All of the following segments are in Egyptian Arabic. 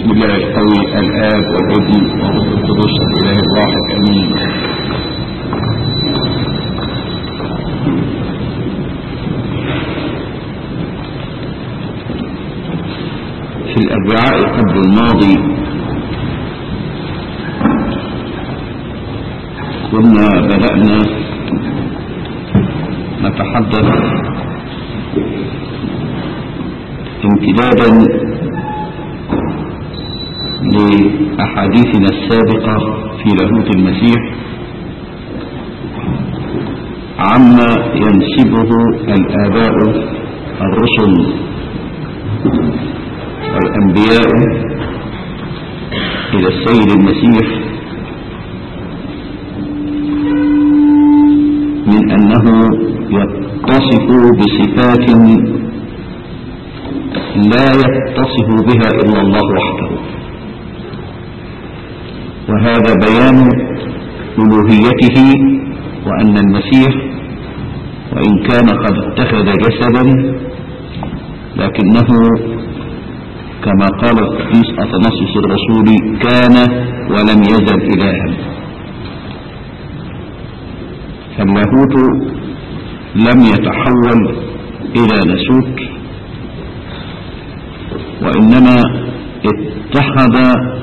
بسم الله القوي الآب والابن والروح القدس الإله الواحد آمين في الأربعاء قبل الماضي كنا بدأنا نتحدث امتدادا لأحاديثنا السابقة في لاهوت المسيح عما ينسبه الآباء الرسل والأنبياء إلى السيد المسيح من أنه يتصف بصفات لا يتصف بها إلا الله وحده وهذا بيان ألوهيته وأن المسيح وإن كان قد اتخذ جسدا لكنه كما قال القديس أثناسيوس الرسول كان ولم يزل إلها فاللاهوت لم يتحول إلى نسوت وإنما اتحد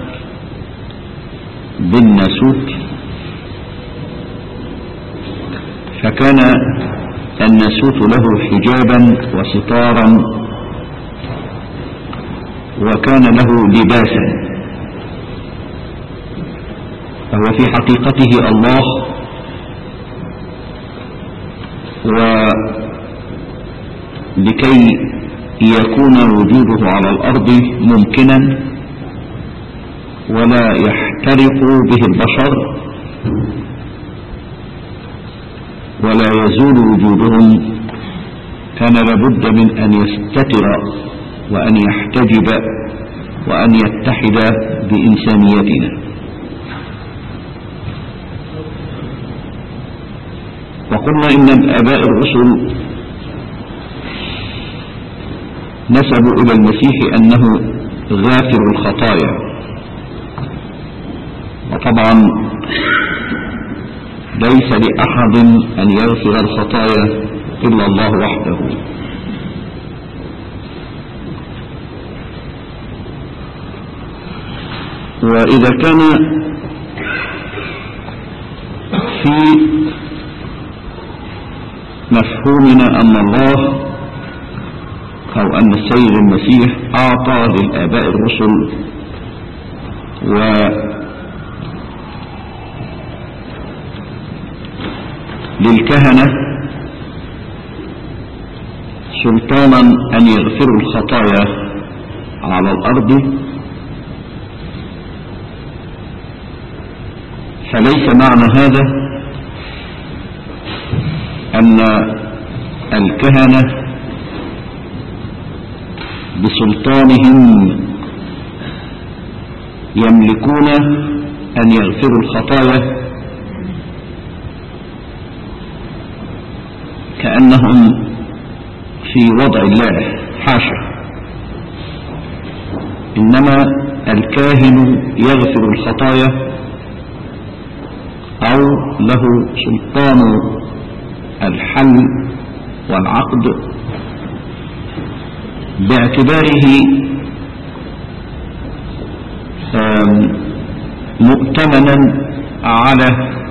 بالناسوت فكان الناسوت له حجابا وستارا وكان له لباسا فهو في حقيقته الله ولكي يكون وجوده على الأرض ممكنا ولا يحترق به البشر ولا يزول وجودهم كان لابد من أن يستتر وأن يحتجب وأن يتحد بإنسانيتنا وقلنا إن الآباء الرسل نسبوا إلى المسيح أنه غافر الخطايا وطبعا ليس لأحد أن يغفر الخطايا إلا الله وحده وإذا كان في مفهومنا أن الله أو أن السيد المسيح أعطى للآباء الرسل و للكهنة سلطانا أن يغفروا الخطايا على الأرض فليس معنى هذا أن الكهنة بسلطانهم يملكون أن يغفروا الخطايا كأنهم في وضع الله حاشا إنما الكاهن يغفر الخطايا أو له سلطان الحل والعقد باعتباره مؤتمنا على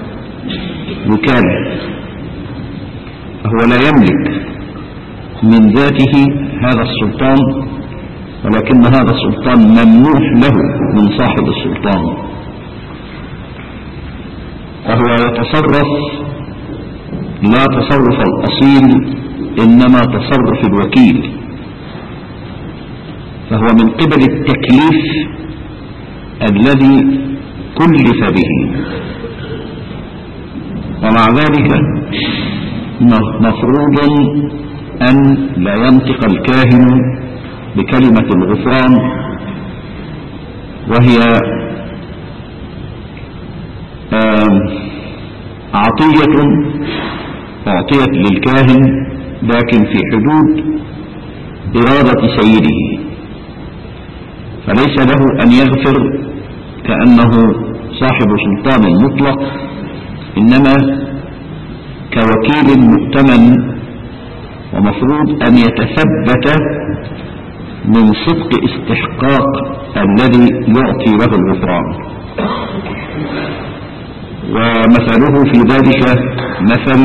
وكاله فهو لا يملك من ذاته هذا السلطان ولكن هذا السلطان ممنوح له من صاحب السلطان وهو يتصرف لا تصرف الأصيل إنما تصرف الوكيل فهو من قبل التكليف الذي كلف به ومع ذلك مفروض أن لا ينطق الكاهن بكلمة الغفران وهي عطية أعطيت للكاهن لكن في حدود إرادة سيده فليس له أن يغفر كأنه صاحب سلطان مطلق إنما كوكيل مؤتمن ومفروض أن يتثبت من صدق استحقاق الذي يعطي له الغفران ومثله في ذلك مثل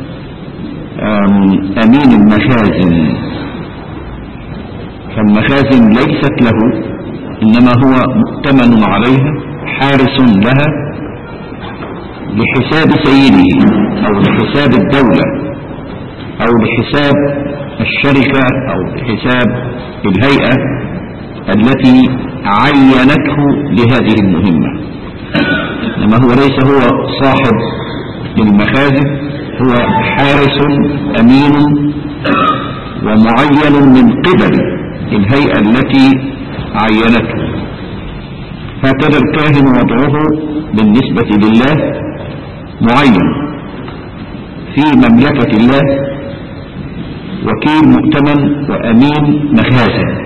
أمين المخازن فالمخازن ليست له إنما هو مؤتمن عليها حارس لها لحساب سيده أو لحساب الدولة أو لحساب الشركة أو لحساب الهيئة التي عينته لهذه المهمة إنما هو ليس هو صاحب المخازن هو حارس أمين ومعين من قبل الهيئة التي عينته هكذا الكاهن وضعه بالنسبة لله معين في مملكة الله وكيل مؤتمن وأمين مخازن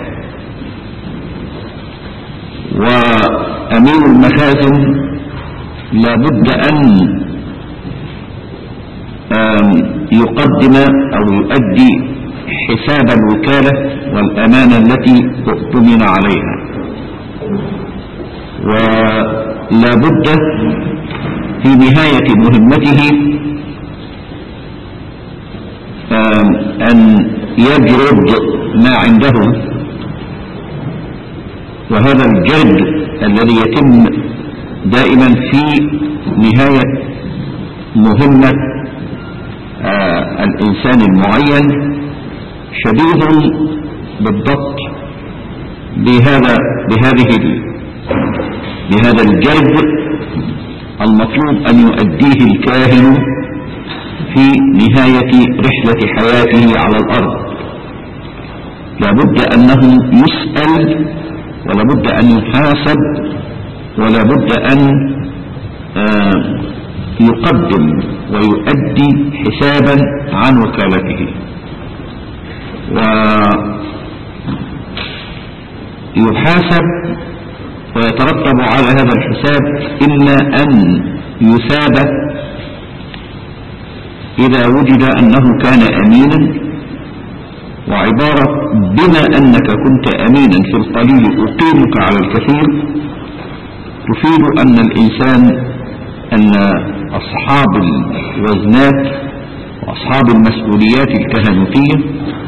وأمين المخازن لابد أن يقدم أو يؤدي حساب الوكالة والأمانة التي اؤتمن عليها ولا بد في نهاية مهمته أن يجرد ما عنده وهذا الجرد الذي يتم دائما في نهاية مهمة آه الإنسان المعين شبيه بالضبط بهذا بهذه بهذا الجرد المطلوب أن يؤديه الكاهن في نهاية رحلة حياته على الأرض لابد أنه يسأل ولابد أن يحاسب ولابد أن يقدم ويؤدي حسابا عن وكالته ويحاسب ويترتب على هذا الحساب إما أن يثاب إذا وجد أنه كان أمينا وعبارة بما أنك كنت أمينا في القليل أقيمك على الكثير تفيد أن الإنسان أن أصحاب الوزنات وأصحاب المسؤوليات الكهنوتية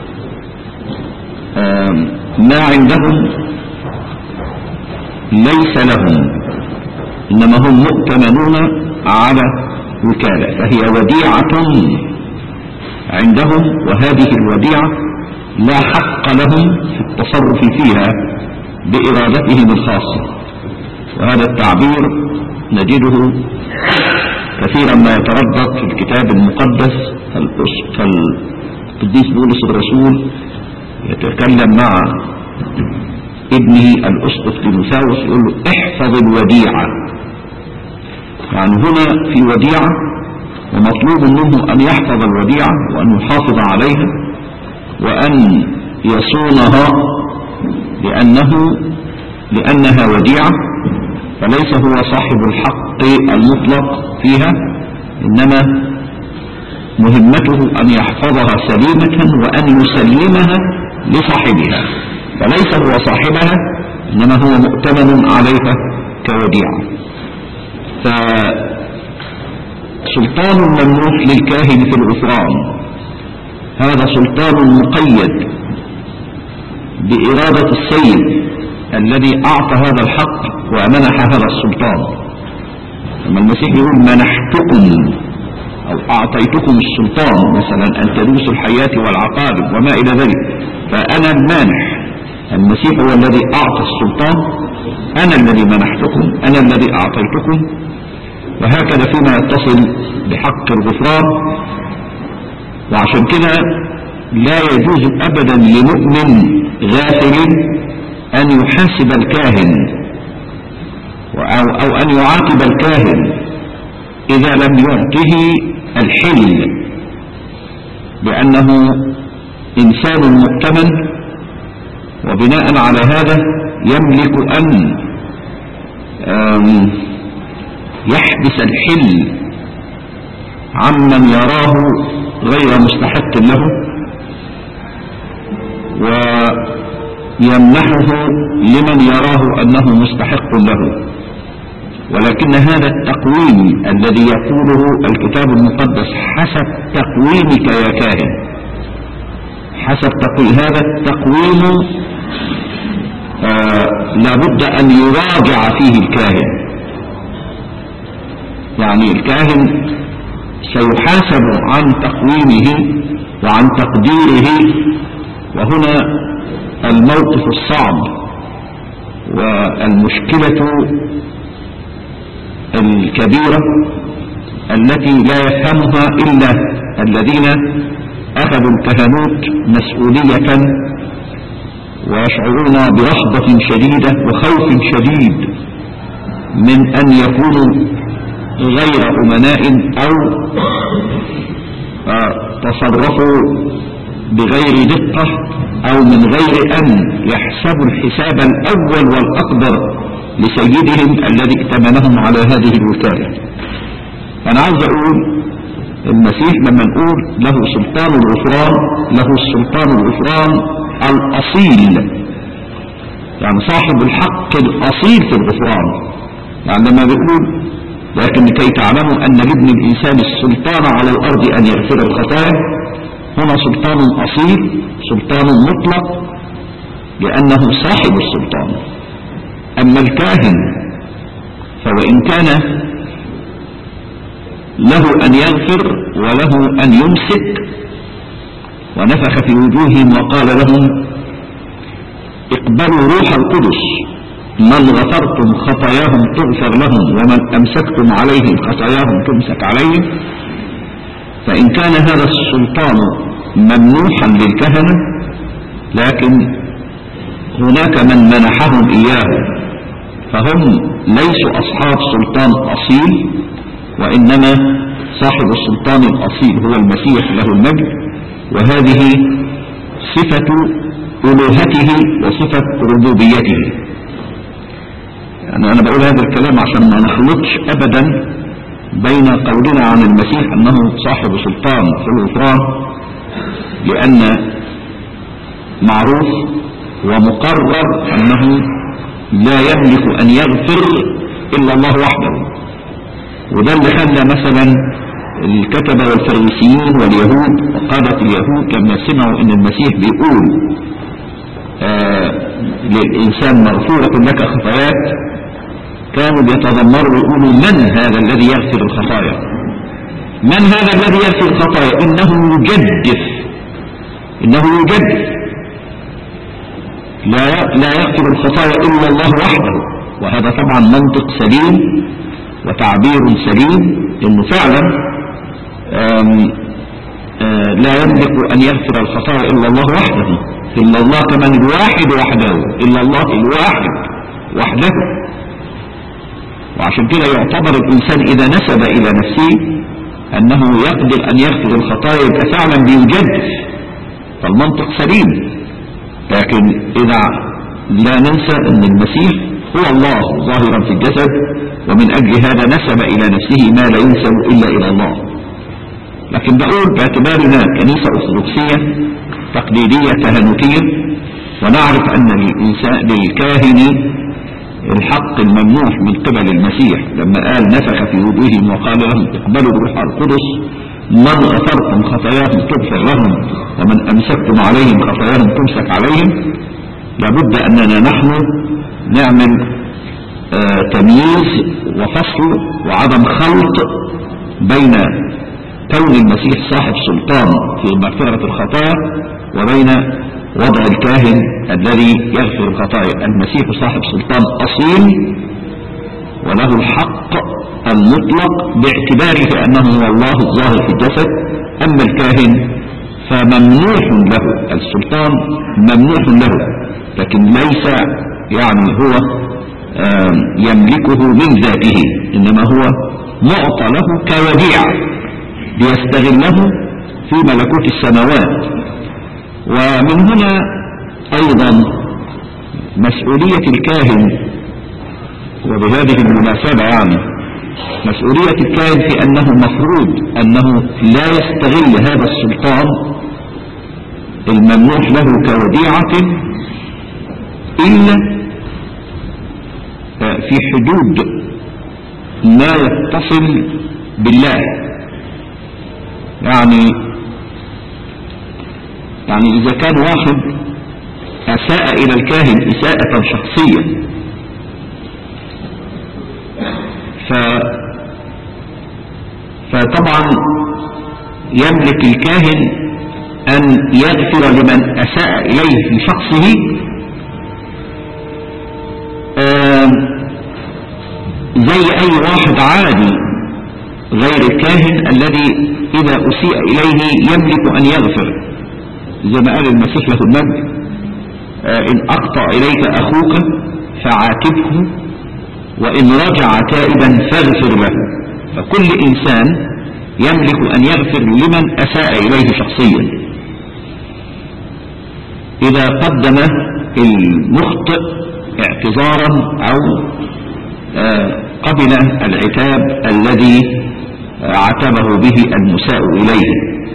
ما عندهم ليس لهم إنما هم مؤتمنون على وكالة فهي وديعة عندهم وهذه الوديعة لا حق لهم في التصرف فيها بإرادتهم الخاصة وهذا التعبير نجده كثيرا ما يتردد في الكتاب المقدس فالقديس بولس الرسول يتكلم مع ابنه الأسقف تيموثاوس يقول له احفظ الوديعة يعني هنا في وديعة ومطلوب منه أن يحفظ الوديعة وأن يحافظ عليها وأن يصونها لأنه لأنها وديعة فليس هو صاحب الحق المطلق فيها إنما مهمته أن يحفظها سليمة وأن يسلمها لصاحبها فليس هو صاحبها إنما هو مؤتمن عليها كوديعة فسلطان ممنوح للكاهن في الغفران هذا سلطان مقيد بإرادة السيد الذي أعطى هذا الحق ومنح هذا السلطان لما المسيح يقول منحتكم أو أعطيتكم السلطان مثلا أن تدوسوا الحياة والعقارب وما إلى ذلك فأنا المانح المسيح هو الذي أعطى السلطان أنا الذي منحتكم أنا الذي أعطيتكم وهكذا فيما يتصل بحق الغفران وعشان كده لا يجوز أبدا لمؤمن غافل أن يحاسب الكاهن أو, أو أن يعاقب الكاهن إذا لم يعطه الحل لأنه إنسان مؤتمن وبناء على هذا يملك أن يحبس الحل عمن يراه غير مستحق له ويمنحه لمن يراه أنه مستحق له ولكن هذا التقويم الذي يقوله الكتاب المقدس حسب تقويمك يا كاهن حسب تقويم هذا التقويم آه لابد أن يراجع فيه الكاهن يعني الكاهن سيحاسب عن تقويمه وعن تقديره وهنا الموقف الصعب والمشكلة الكبيرة التي لا يفهمها إلا الذين أخذوا الكهنوت مسؤولية ويشعرون برهبة شديدة وخوف شديد من أن يكونوا غير أمناء أو تصرفوا بغير دقة أو من غير أن يحسبوا الحساب الأول والأقدر لسيدهم الذي ائتمنهم على هذه الوكالة أنا عاوز أقول المسيح لما نقول له سلطان الغفران له السلطان الغفران الأصيل يعني صاحب الحق الأصيل في الغفران يعني لما بيقول لكن لكي تعلموا أن لابن الإنسان السلطان على الأرض أن يغفر الخطايا هنا سلطان أصيل سلطان مطلق لأنه صاحب السلطان أما الكاهن فوإن كان له أن يغفر وله أن يمسك ونفخ في وجوههم وقال لهم اقبلوا روح القدس من غفرتم خطاياهم تغفر لهم ومن أمسكتم عليهم خطاياهم تمسك عليهم فإن كان هذا السلطان ممنوحا للكهنة لكن هناك من منحهم إياه فهم ليسوا أصحاب سلطان أصيل وإنما صاحب السلطان الأصيل هو المسيح له المجد وهذه صفة ألوهته وصفة ربوبيته يعني أنا بقول هذا الكلام عشان ما نخلطش أبدا بين قولنا عن المسيح أنه صاحب سلطان في الغفران لأن معروف ومقرر أنه لا يملك أن يغفر إلا الله وحده وده اللي خلى مثلا الكتبة والفريسيين واليهود وقادة اليهود لما سمعوا ان المسيح بيقول آه للإنسان مغفورة لك خطاياك كانوا بيتذمروا ويقولوا من هذا الذي يغفر الخطايا من هذا الذي يغفر الخطايا إنه يجدف إنه يجدف لا لا يغفر الخطايا إلا الله وحده وهذا طبعا منطق سليم وتعبير سليم إنه فعلا آم آم لا يملك أن يغفر الخطايا إلا الله وحده إلا الله كمان الواحد وحده إلا الله الواحد وحده وعشان كده يعتبر الإنسان إذا نسب إلى نفسه أنه يقدر أن يغفر الخطايا يبقى فعلا بيجدف فالمنطق سليم لكن إذا لا ننسى أن المسيح هو الله ظاهرا في الجسد ومن أجل هذا نسب إلى نفسه ما لا ينسب إلا إلى الله لكن بقول باعتبارنا كنيسة أرثوذكسية تقليدية كهنوتية ونعرف أن للإنسان للكاهن الحق الممنوح من قبل المسيح لما قال نفخ في وجوههم وقال لهم اقبلوا الروح القدس من غفرتم خطاياهم تغفر لهم ومن أمسكتم عليهم خطاياهم تمسك عليهم لابد أننا نحن نعمل آه تمييز وفصل وعدم خلط بين كون المسيح صاحب سلطان في مغفرة الخطايا وبين وضع الكاهن الذي يغفر الخطايا المسيح صاحب سلطان أصيل وله الحق المطلق باعتباره أنه هو الله الظاهر في الجسد أما الكاهن فممنوح له السلطان ممنوح له لكن ليس يعني هو يملكه من ذاته إنما هو معطى له كوديعة ليستغله في ملكوت السماوات ومن هنا أيضا مسؤولية الكاهن وبهذه المناسبة يعني مسؤولية الكاهن في أنه مفروض أنه لا يستغل هذا السلطان الممنوح له كوديعة إلا في حدود ما يتصل بالله يعني يعني إذا كان واحد أساء إلى الكاهن إساءة شخصية ف فطبعا يملك الكاهن أن يغفر لمن أساء إليه في شخصه زي أي واحد عادي غير الكاهن الذي إذا أسيء إليه يملك أن يغفر زي ما قال المسيح له المجد إن أقطع إليك أخوك فعاتبه وإن رجع تائبا فاغفر له فكل إنسان يملك أن يغفر لمن أساء إليه شخصيا إذا قدم المخطئ اعتذارا أو قبل العتاب الذي عتبه به المساء إليه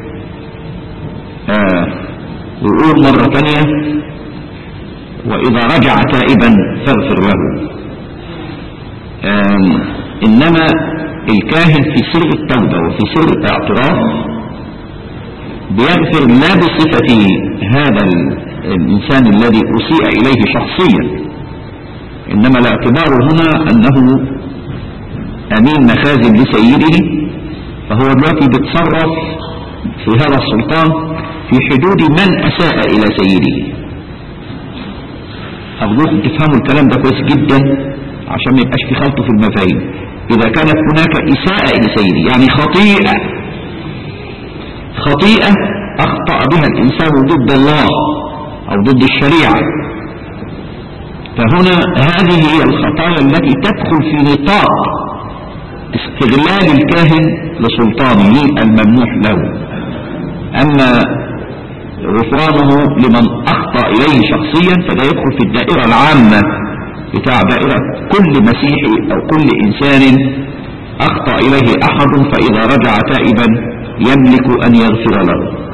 ويقول مرة ثانية وإذا رجع تائبا فاغفر له إنما الكاهن في سر التوبة وفي سر الاعتراف بيغفر لا بصفة هذا الإنسان الذي أسيء إليه شخصيا إنما الاعتبار هنا أنه أمين مخازن لسيده فهو دلوقتي بيتصرف في هذا السلطان في حدود من أساء إلى سيده أرجوكم تفهموا الكلام ده كويس جدا عشان ما يبقاش في خلط في المفاهيم إذا كانت هناك إساءة إلى سيدي يعني خطيئة خطيئة أخطأ بها الإنسان ضد الله أو ضد الشريعة فهنا هذه هي الخطايا التي تدخل في نطاق استغلال الكاهن لسلطانه الممنوح له أما غفرانه لمن أخطأ إليه شخصيا فده يدخل في الدائرة العامة بتاع دائرة كل مسيحي أو كل إنسان أخطأ إليه أحد فإذا رجع تائبا يملك أن يغفر له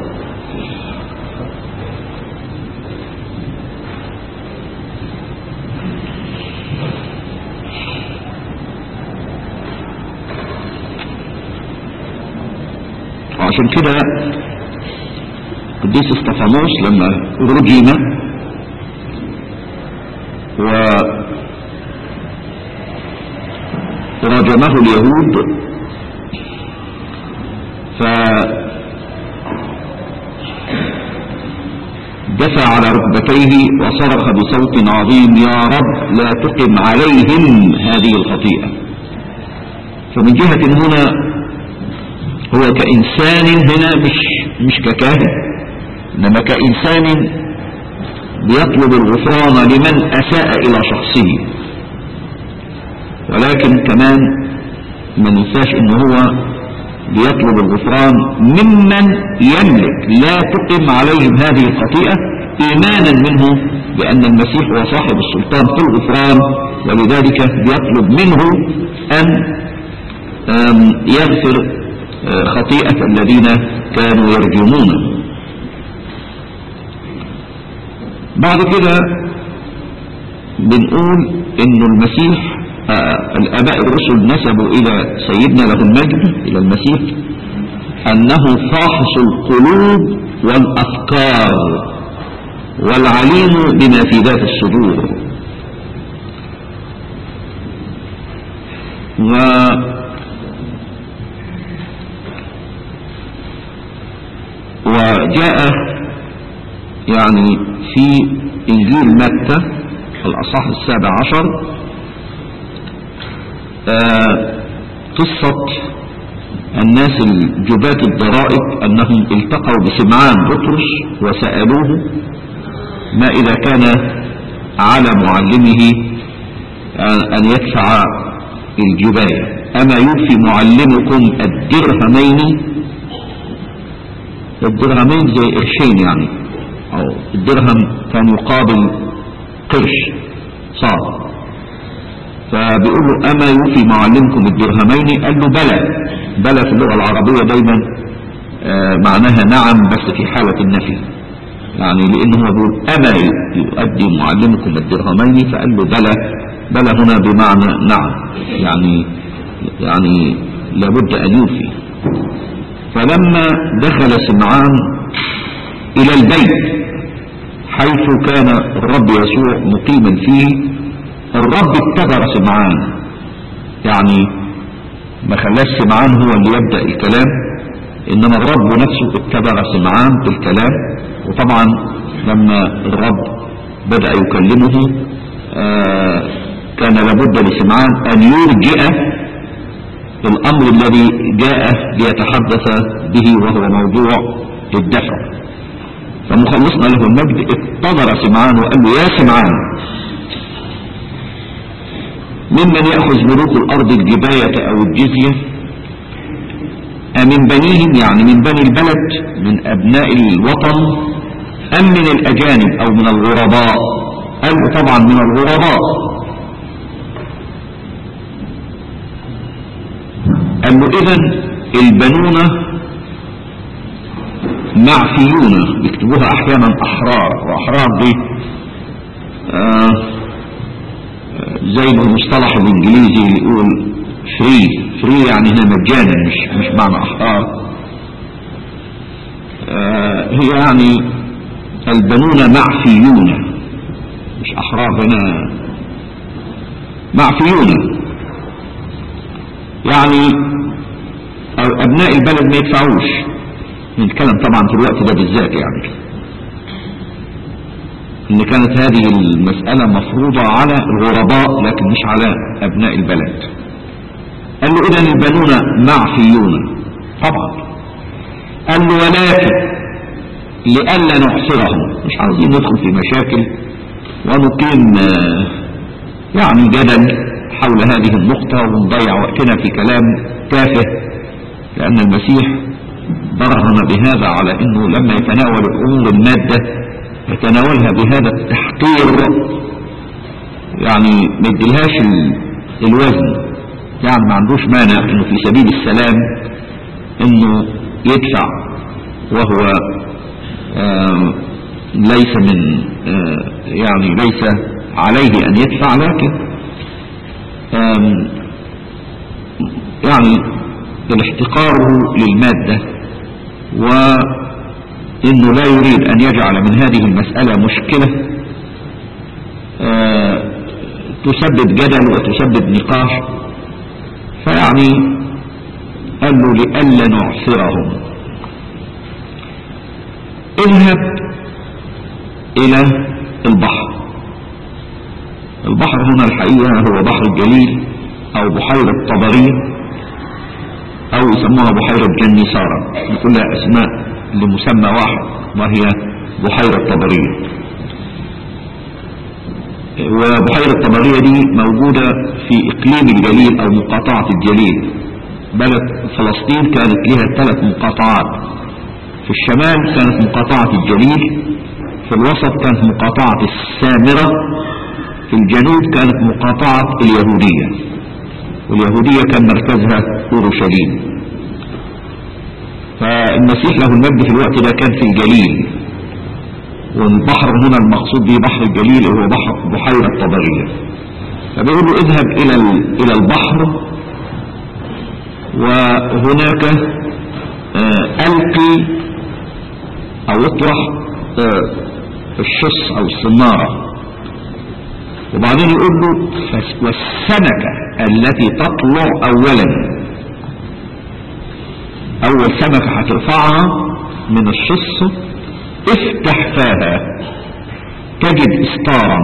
وعشان كده قديس استفانوس لما رجم و رجمه اليهود ف دفع على ركبتيه وصرخ بصوت عظيم يا رب لا تقم عليهم هذه الخطيئة فمن جهة هنا هو كإنسان هنا مش مش ككاهن إنما كإنسان بيطلب الغفران لمن أساء إلى شخصه ولكن كمان ما ننساش إن هو بيطلب الغفران ممن يملك لا تقم عليهم هذه الخطيئة إيمانا منه بأن المسيح هو صاحب السلطان في الغفران ولذلك بيطلب منه أن يغفر خطيئة الذين كانوا يرجمونه بعد كده بنقول انه المسيح الاباء الرسل نسبوا الى سيدنا له المجد الى المسيح انه فاحص القلوب والافكار والعليم بما في ذات الصدور و وجاء يعني في انجيل متى الاصحاح السابع عشر آه قصة الناس الجباة الضرائب أنهم التقوا بسمعان بطرس وسألوه ما إذا كان على معلمه أن يدفع الجباية أما يوفي معلمكم الدرهمين الدرهمين زي قرشين يعني أو الدرهم كان يقابل قرش صار فبيقول له أما يوفي معلمكم الدرهمين قال له بلى بلى في اللغة العربية دايما آه، معناها نعم بس في حالة النفي يعني لأنه هو بيقول أما يؤدي معلمكم الدرهمين فقال له بلى بلى هنا بمعنى نعم يعني يعني لابد أن يوفي فلما دخل سمعان إلى البيت حيث كان الرب يسوع مقيما فيه الرب اتبع سمعان يعني ما خلاش سمعان هو اللي يبدأ الكلام إنما الرب نفسه اتبع سمعان بالكلام وطبعا لما الرب بدأ يكلمه آه كان لابد لسمعان أن يرجئ الأمر الذي جاء ليتحدث به وهو موضوع الدفع فمخلصنا له المجد اتضر سمعان وقال له يا سمعان ممن يأخذ ملوك الأرض الجباية أو الجزية أمن بنيهم يعني من بني البلد من أبناء الوطن أم من الأجانب أو من الغرباء قال له طبعا من الغرباء قال له إذا البنون معفيون بيكتبوها أحيانا أحرار وأحرار دي آه زي المصطلح الإنجليزي يقول فري فري يعني هنا مجانا مش مش معنى أحرار آه هي يعني البنون معفيون مش أحرار هنا معفيون يعني أبناء البلد ما يدفعوش نتكلم طبعا في الوقت ده بالذات يعني ان كانت هذه المسألة مفروضة على الغرباء لكن مش على ابناء البلد قال له اذا البنون معفيون طبعا قال له ولكن لئلا نعصرهم مش عاوزين ندخل في مشاكل ونقيم يعني جدل حول هذه النقطة ونضيع وقتنا في كلام تافه لأن المسيح برهن بهذا على أنه لما يتناول الأمور المادة يتناولها بهذا التحقير يعني ما يديلهاش الوزن يعني ما عندوش مانع انه في سبيل السلام انه يدفع وهو ليس من يعني ليس عليه ان يدفع لكن يعني الاحتقاره للمادة وانه لا يريد ان يجعل من هذه المسألة مشكلة آه تسبب جدل وتسبب نقاش فيعني قال له لئلا نعصرهم اذهب الى البحر البحر هنا الحقيقة هو بحر الجليل او بحيرة طبرين او يسموها بحيرة جنيسارة كلها اسماء لمسمى واحد وهي بحيرة طبرية وبحيرة طبرية دي موجودة في اقليم الجليل او مقاطعة الجليل بلد فلسطين كانت لها ثلاث مقاطعات في الشمال كانت مقاطعة الجليل في الوسط كانت مقاطعة السامرة في الجنوب كانت مقاطعة اليهودية واليهودية كان مركزها اورشليم فالمسيح له المجد في الوقت ده كان في الجليل والبحر هنا المقصود به بحر الجليل هو بحر بحيرة طبرية فبيقول له اذهب الى الى البحر وهناك القي او اطرح الشص او الصنارة وبعدين يقول له والسمكة التي تطلع اولا اول سمكة هترفعها من الشص افتح فاها تجد استارا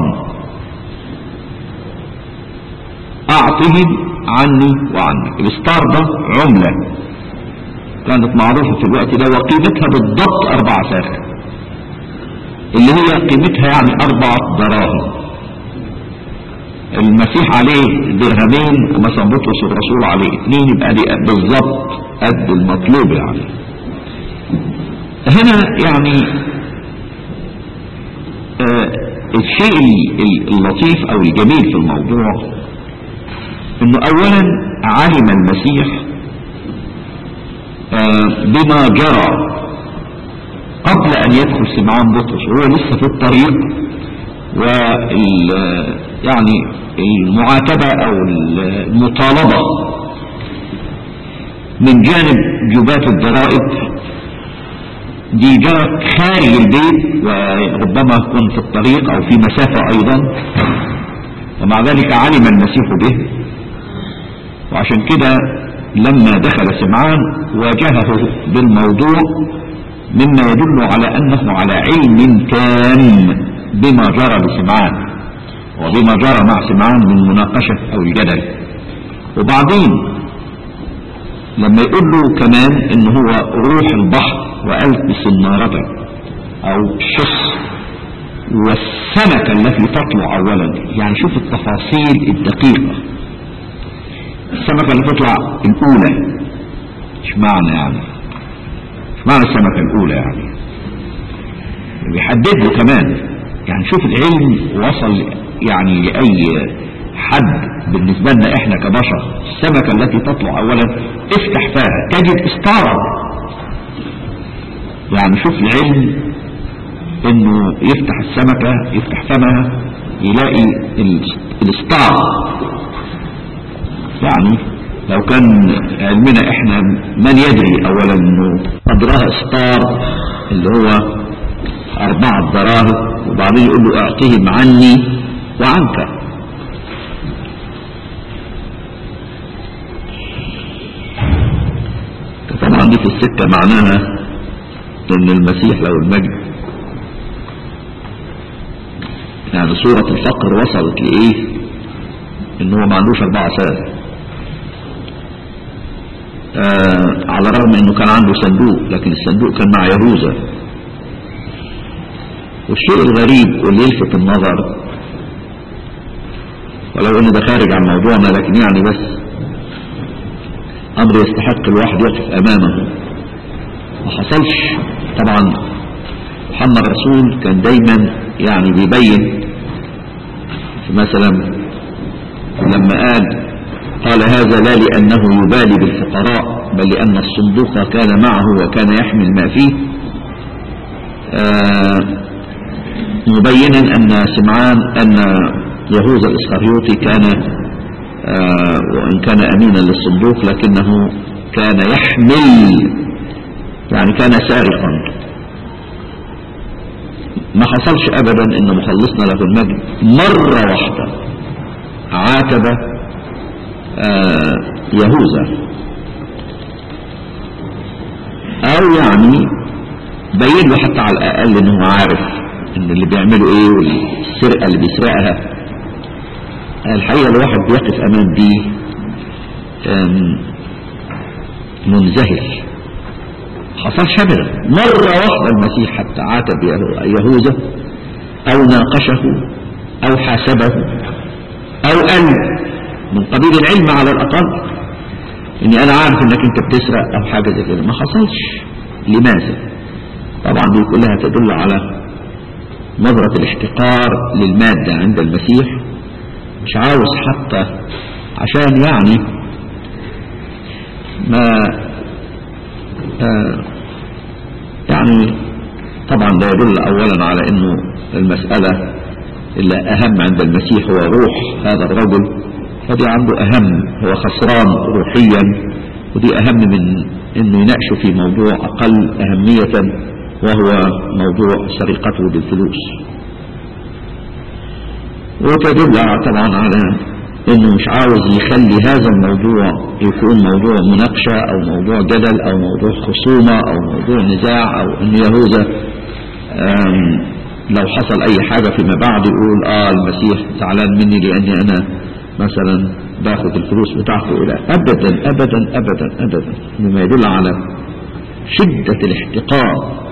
اعطهم عني وعنك الاستار ده عملة كانت معروفة في الوقت ده وقيمتها بالضبط اربع ساخ اللي هي قيمتها يعني اربع دراهم المسيح عليه درهمين ومثلا بطرس الرسول عليه اثنين يبقى دي بالظبط قد المطلوب يعني هنا يعني آه الشيء اللطيف او الجميل في الموضوع انه اولا علم المسيح بما جرى قبل ان يدخل سمعان بطرس وهو لسه في الطريق وال يعني المعاتبة او المطالبة من جانب جبات الضرائب دي جرت خارج البيت وربما يكون في الطريق او في مسافة ايضا ومع ذلك علم المسيح به وعشان كده لما دخل سمعان واجهه بالموضوع مما يدل على انه على علم تام بما جرى لسمعان وبما جرى مع سمعان من مناقشة او الجدل وبعدين لما يقول له كمان ان هو روح البحر والبس النارده او الشص والسمكة التي تطلع اولا يعني شوف التفاصيل الدقيقة السمكة اللي تطلع الاولى مش معنى يعني مش معنى السمكة الاولى يعني بيحدد له كمان يعني شوف العلم وصل يعني لأي حد بالنسبة لنا احنا كبشر السمكة التي تطلع اولا افتح فاها تجد استارة يعني شوف العلم انه يفتح السمكة يفتح فمها يلاقي الاستارة يعني لو كان علمنا احنا من يدري اولا انه قدرها استار اللي هو اربعة دراهم وبعدين يقول له اعطهم عني وعنك طبعا دي في السكة معناها ان المسيح لو المجد يعني صورة الفقر وصلت لايه ان هو ما عندوش اربعة سنة آه على الرغم انه كان عنده صندوق لكن الصندوق كان مع يهوذا والشيء الغريب واللي يلفت النظر ولو ان ده خارج عن موضوعنا لكن يعني بس امر يستحق الواحد يقف امامه ما حصلش طبعا محمد رسول كان دايما يعني بيبين مثلا لما قال قال هذا لا لأنه يبالي بالفقراء بل لأن الصندوق كان معه وكان يحمل ما فيه آه مبينا أن سمعان أن يهوذا الإسخريوطي كان آه وإن كان أمينا للصندوق لكنه كان يحمل يعني كان سارقا ما حصلش أبدا أن مخلصنا له المجد مرة واحدة عاتب آه يهوذا أو يعني بين له حتى على الأقل أنه عارف ان اللي بيعملوا ايه والسرقة اللي بيسرقها الحقيقة الواحد بيقف امام دي منزهل حصلش ابدا مرة واحدة المسيح حتى عاتب يهوذا او ناقشه او حاسبه او قال من قبيل العلم على الاقل اني انا عارف انك انت بتسرق او حاجة زي كده ما حصلش لماذا طبعا دي كلها تدل على نظرة الاحتقار للمادة عند المسيح مش عاوز حتى عشان يعني ما آه يعني طبعا ده يدل اولا على انه المسألة اللي اهم عند المسيح هو روح هذا الرجل فدي عنده اهم هو خسران روحيا ودي اهم من انه يناقشه في موضوع اقل اهمية وهو موضوع سرقته بالفلوس وتدل طبعا على انه مش عاوز يخلي هذا الموضوع يكون موضوع مناقشة او موضوع جدل او موضوع خصومة او موضوع نزاع او ان يهوذا لو حصل اي حاجة فيما بعد يقول اه المسيح زعلان مني لاني انا مثلا باخد الفلوس بتاعته الى ابدا ابدا ابدا ابدا مما يدل على شدة الاحتقار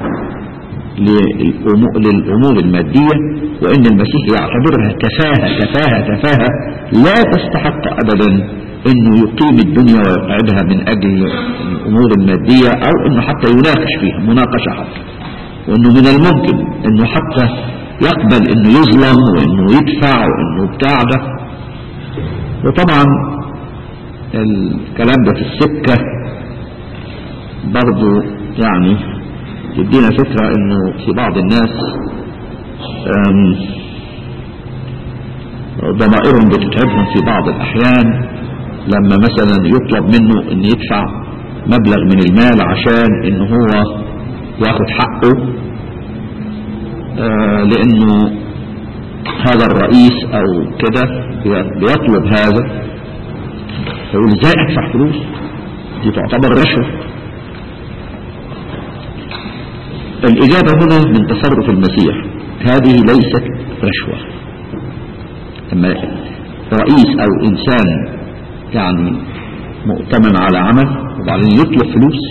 للأمور المادية وإن المسيح يعتبرها تفاهة تفاهة تفاهة لا تستحق أبدا أنه يقيم الدنيا ويقعدها من أجل الأمور المادية أو أنه حتى يناقش فيها مناقشة حتى وأنه من الممكن أنه حتى يقبل انه يظلم وانه يدفع وانه بتاع ده وطبعا الكلام ده في السكة برضو يعني يدينا فكرة انه في بعض الناس ضمائرهم بتتعبهم في بعض الاحيان لما مثلا يطلب منه ان يدفع مبلغ من المال عشان ان هو ياخد حقه آه لانه هذا الرئيس او كده بيطلب هذا يقول ازاي ادفع فلوس دي تعتبر رشوة الاجابة هنا من تصرف المسيح هذه ليست رشوة اما رئيس او انسان يعني مؤتمن على عمل وبعدين يطلب فلوس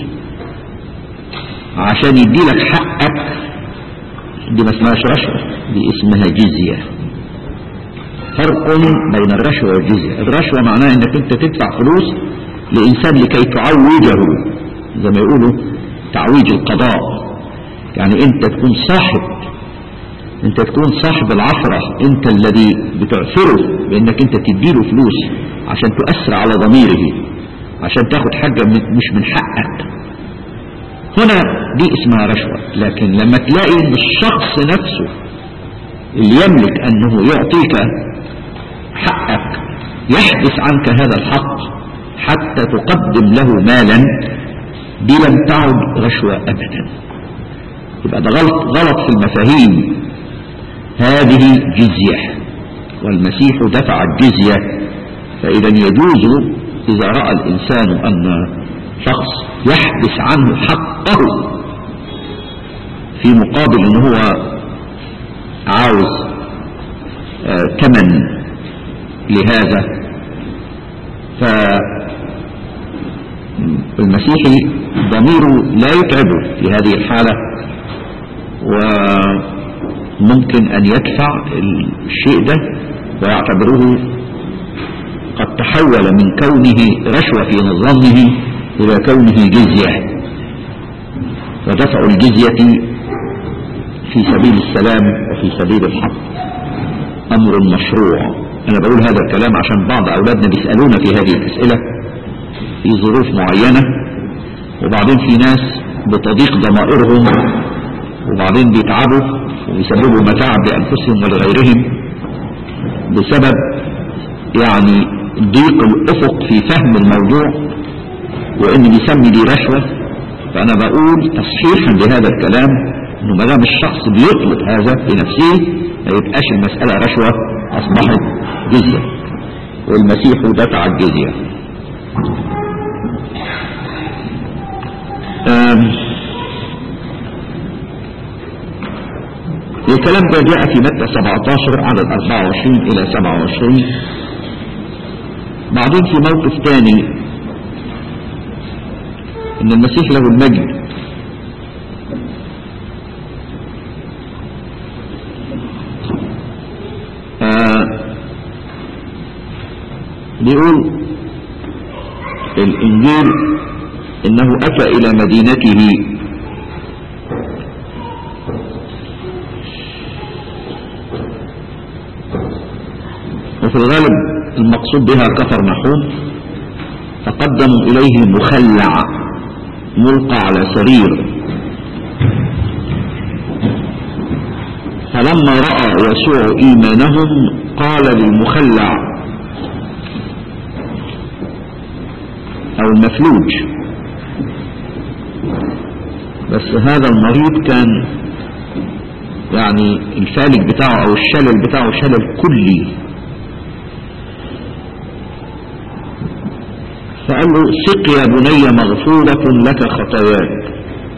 عشان يديلك حقك دي ما اسمهاش رشوة دي اسمها جزية فرق بين الرشوة والجزية الرشوة معناها انك انت تدفع فلوس لانسان لكي تعوجه زي ما يقولوا تعويج القضاء يعني انت تكون صاحب انت تكون صاحب العثرة انت الذي بتعثره بانك انت تديله فلوس عشان تؤثر على ضميره عشان تاخد حاجة مش من حقك هنا دي اسمها رشوة لكن لما تلاقي ان الشخص نفسه اللي يملك انه يعطيك حقك يحبس عنك هذا الحق حتى تقدم له مالا دي لم تعد رشوة ابدا يبقى ده غلط غلط في المفاهيم هذه جزية والمسيح دفع الجزية فإذا يجوز إذا رأى الإنسان أن شخص يحبس عنه حقه في مقابل أنه هو عاوز ثمن لهذا فالمسيحي ضميره لا يتعبه في هذه الحالة وممكن أن يدفع الشيء ده ويعتبره قد تحول من كونه رشوة في نظامه إلى كونه جزية ودفع الجزية في سبيل السلام وفي سبيل الحق أمر مشروع أنا بقول هذا الكلام عشان بعض أولادنا بيسألونا في هذه الأسئلة في ظروف معينة وبعدين في ناس بتضيق ضمائرهم وبعدين بيتعبوا ويسببوا متاعب لأنفسهم ولغيرهم بسبب يعني ضيق الأفق في فهم الموضوع وإن بيسمي دي رشوة فأنا بقول تصحيحا لهذا الكلام إنه ما دام الشخص بيطلب هذا بنفسه ما يبقاش المسألة رشوة أصبحت جزية والمسيح دفع الجزية الكلام ده جاء في متى 17 عدد 24 إلى 27 بعدين في موقف تاني ان المسيح له المجد آه بيقول الانجيل انه اتى الى مدينته وفي الغالب المقصود بها كفر نحوم فقدموا إليه مخلع ملقى على سرير فلما رأى يسوع إيمانهم قال للمخلع أو المفلوج بس هذا المريض كان يعني الفالج بتاعه أو الشلل بتاعه شلل كلي فقال له سق يا بني مغفورة لك خطاياك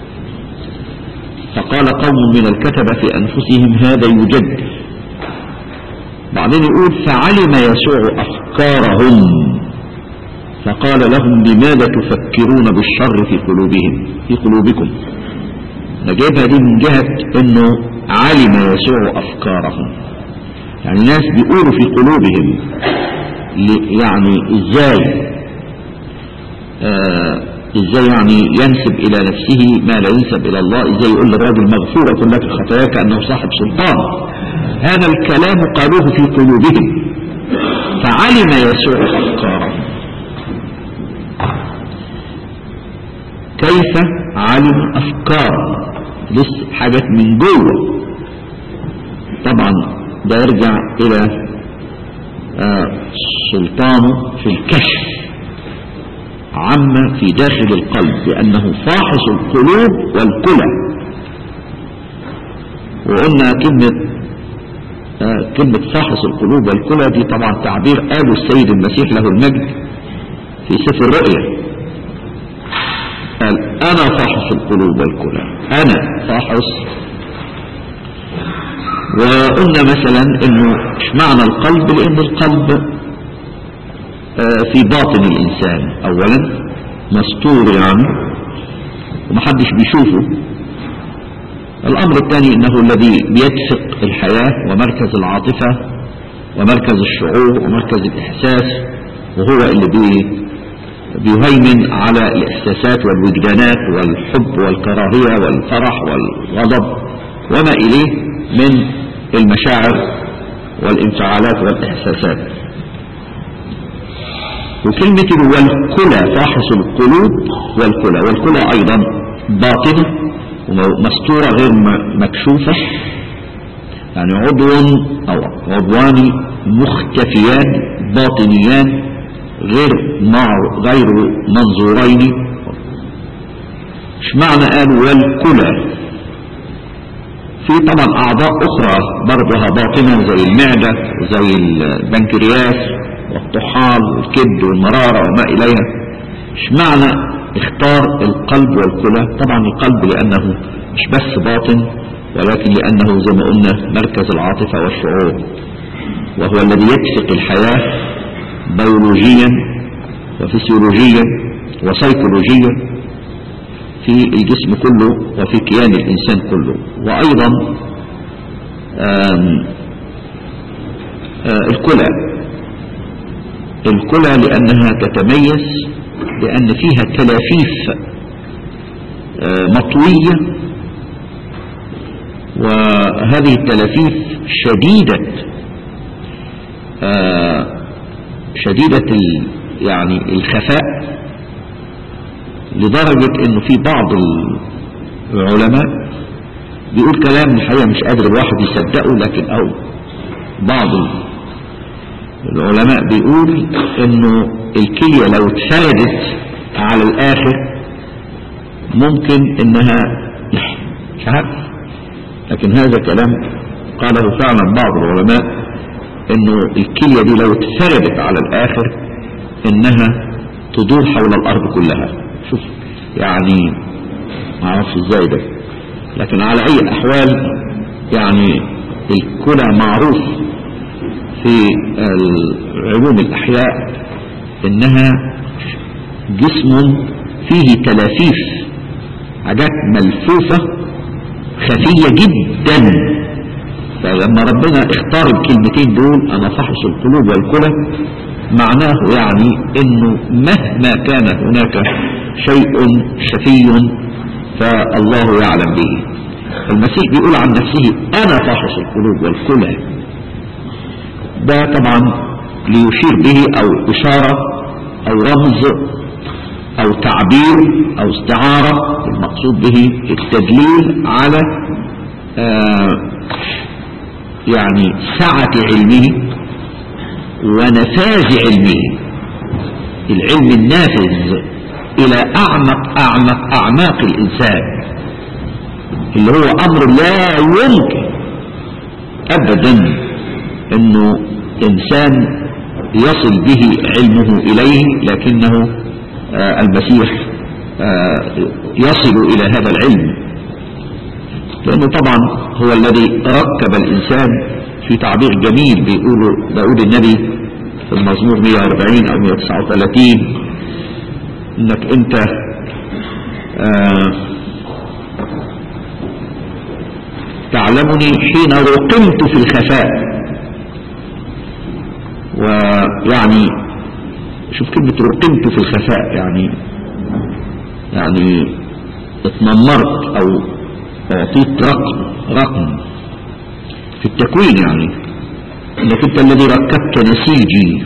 فقال قوم من الكتبة في أنفسهم هذا يجد بعدين يقول فعلم يسوع أفكارهم فقال لهم لماذا تفكرون بالشر في قلوبهم في قلوبكم نجيبها دي من جهة انه علم يسوع أفكارهم يعني ناس بيقولوا في قلوبهم يعني ازاي آه ازاي يعني ينسب الى نفسه ما لا ينسب الى الله ازاي يقول للراجل مغفورة لك خطاياك انه صاحب سلطان هذا الكلام قالوه في قلوبهم فعلم يسوع افكارهم كيف علم افكار لسه حاجات من جوه طبعا ده يرجع الى آه سلطانه في الكشف عما في داخل القلب لأنه فاحص القلوب والكلى وقلنا كلمة آه كلمة فاحص القلوب والكلى دي طبعا تعبير قاله السيد المسيح له المجد في سفر الرؤيا قال أنا فاحص القلوب والكلى أنا فاحص وقلنا مثلا انه مش معنى القلب لان القلب في باطن الإنسان أولا مستور يعني ومحدش بيشوفه الأمر الثاني أنه الذي بيدفق الحياة ومركز العاطفة ومركز الشعور ومركز الإحساس وهو اللي بي بيهيمن على الإحساسات والوجدانات والحب والكراهية والفرح والغضب وما إليه من المشاعر والانفعالات والإحساسات وكلمة والكلى فاحص القلوب والكلى والكلى أيضا باطنة ومستورة غير مكشوفة يعني عضو أو عضوان مختفيان باطنيان غير مع غير منظورين مش معنى قالوا والكلى في طبعا أعضاء أخرى برضها باطنة زي المعدة وزي البنكرياس والطحال والكبد والمرارة وما إليها اشمعنى اختار القلب والكلى طبعا القلب لأنه مش بس باطن ولكن لأنه زي ما قلنا مركز العاطفة والشعور وهو الذي يدفق الحياة بيولوجيا وفسيولوجيا وسيكولوجيا في الجسم كله وفي كيان الإنسان كله وأيضا آم آه الكلى الكلى لأنها تتميز لأن فيها تلافيف آه مطوية وهذه التلافيف شديدة آه شديدة يعني الخفاء لدرجة انه في بعض العلماء بيقول كلام الحقيقة مش قادر الواحد يصدقه لكن او بعض العلماء بيقول انه الكلية لو اتفردت على الاخر ممكن انها مش عارف لكن هذا كلام قاله فعلا بعض العلماء انه الكلية دي لو اتفردت على الاخر انها تدور حول الارض كلها شوف يعني ما اعرفش ازاي ده لكن على اي الاحوال يعني الكلى معروف في علوم الاحياء انها جسم فيه تلافيف حاجات ملفوفة خفية جدا فلما ربنا اختار الكلمتين دول انا فحص القلوب والكلى معناه يعني انه مهما كان هناك شيء شفي فالله يعلم به المسيح بيقول عن نفسه انا فحص القلوب والكلى ده طبعا ليشير به او اشارة او رمز او تعبير او استعارة المقصود به التدليل على آه يعني سعة علمه ونفاذ علمه العلم النافذ الى اعمق اعمق اعماق الانسان اللي هو امر لا يمكن ابدا انه انسان يصل به علمه اليه لكنه آه المسيح آه يصل الى هذا العلم لانه طبعا هو الذي ركب الانسان في تعبير جميل بيقوله داود النبي في المزمور 140 او 139 انك انت آه تعلمني حين رقمت في الخفاء ويعني شوف كلمة رقمت في الخفاء يعني يعني اتنمرت او اعطيت رقم رقم في التكوين يعني انك انت الذي ركبت نسيجي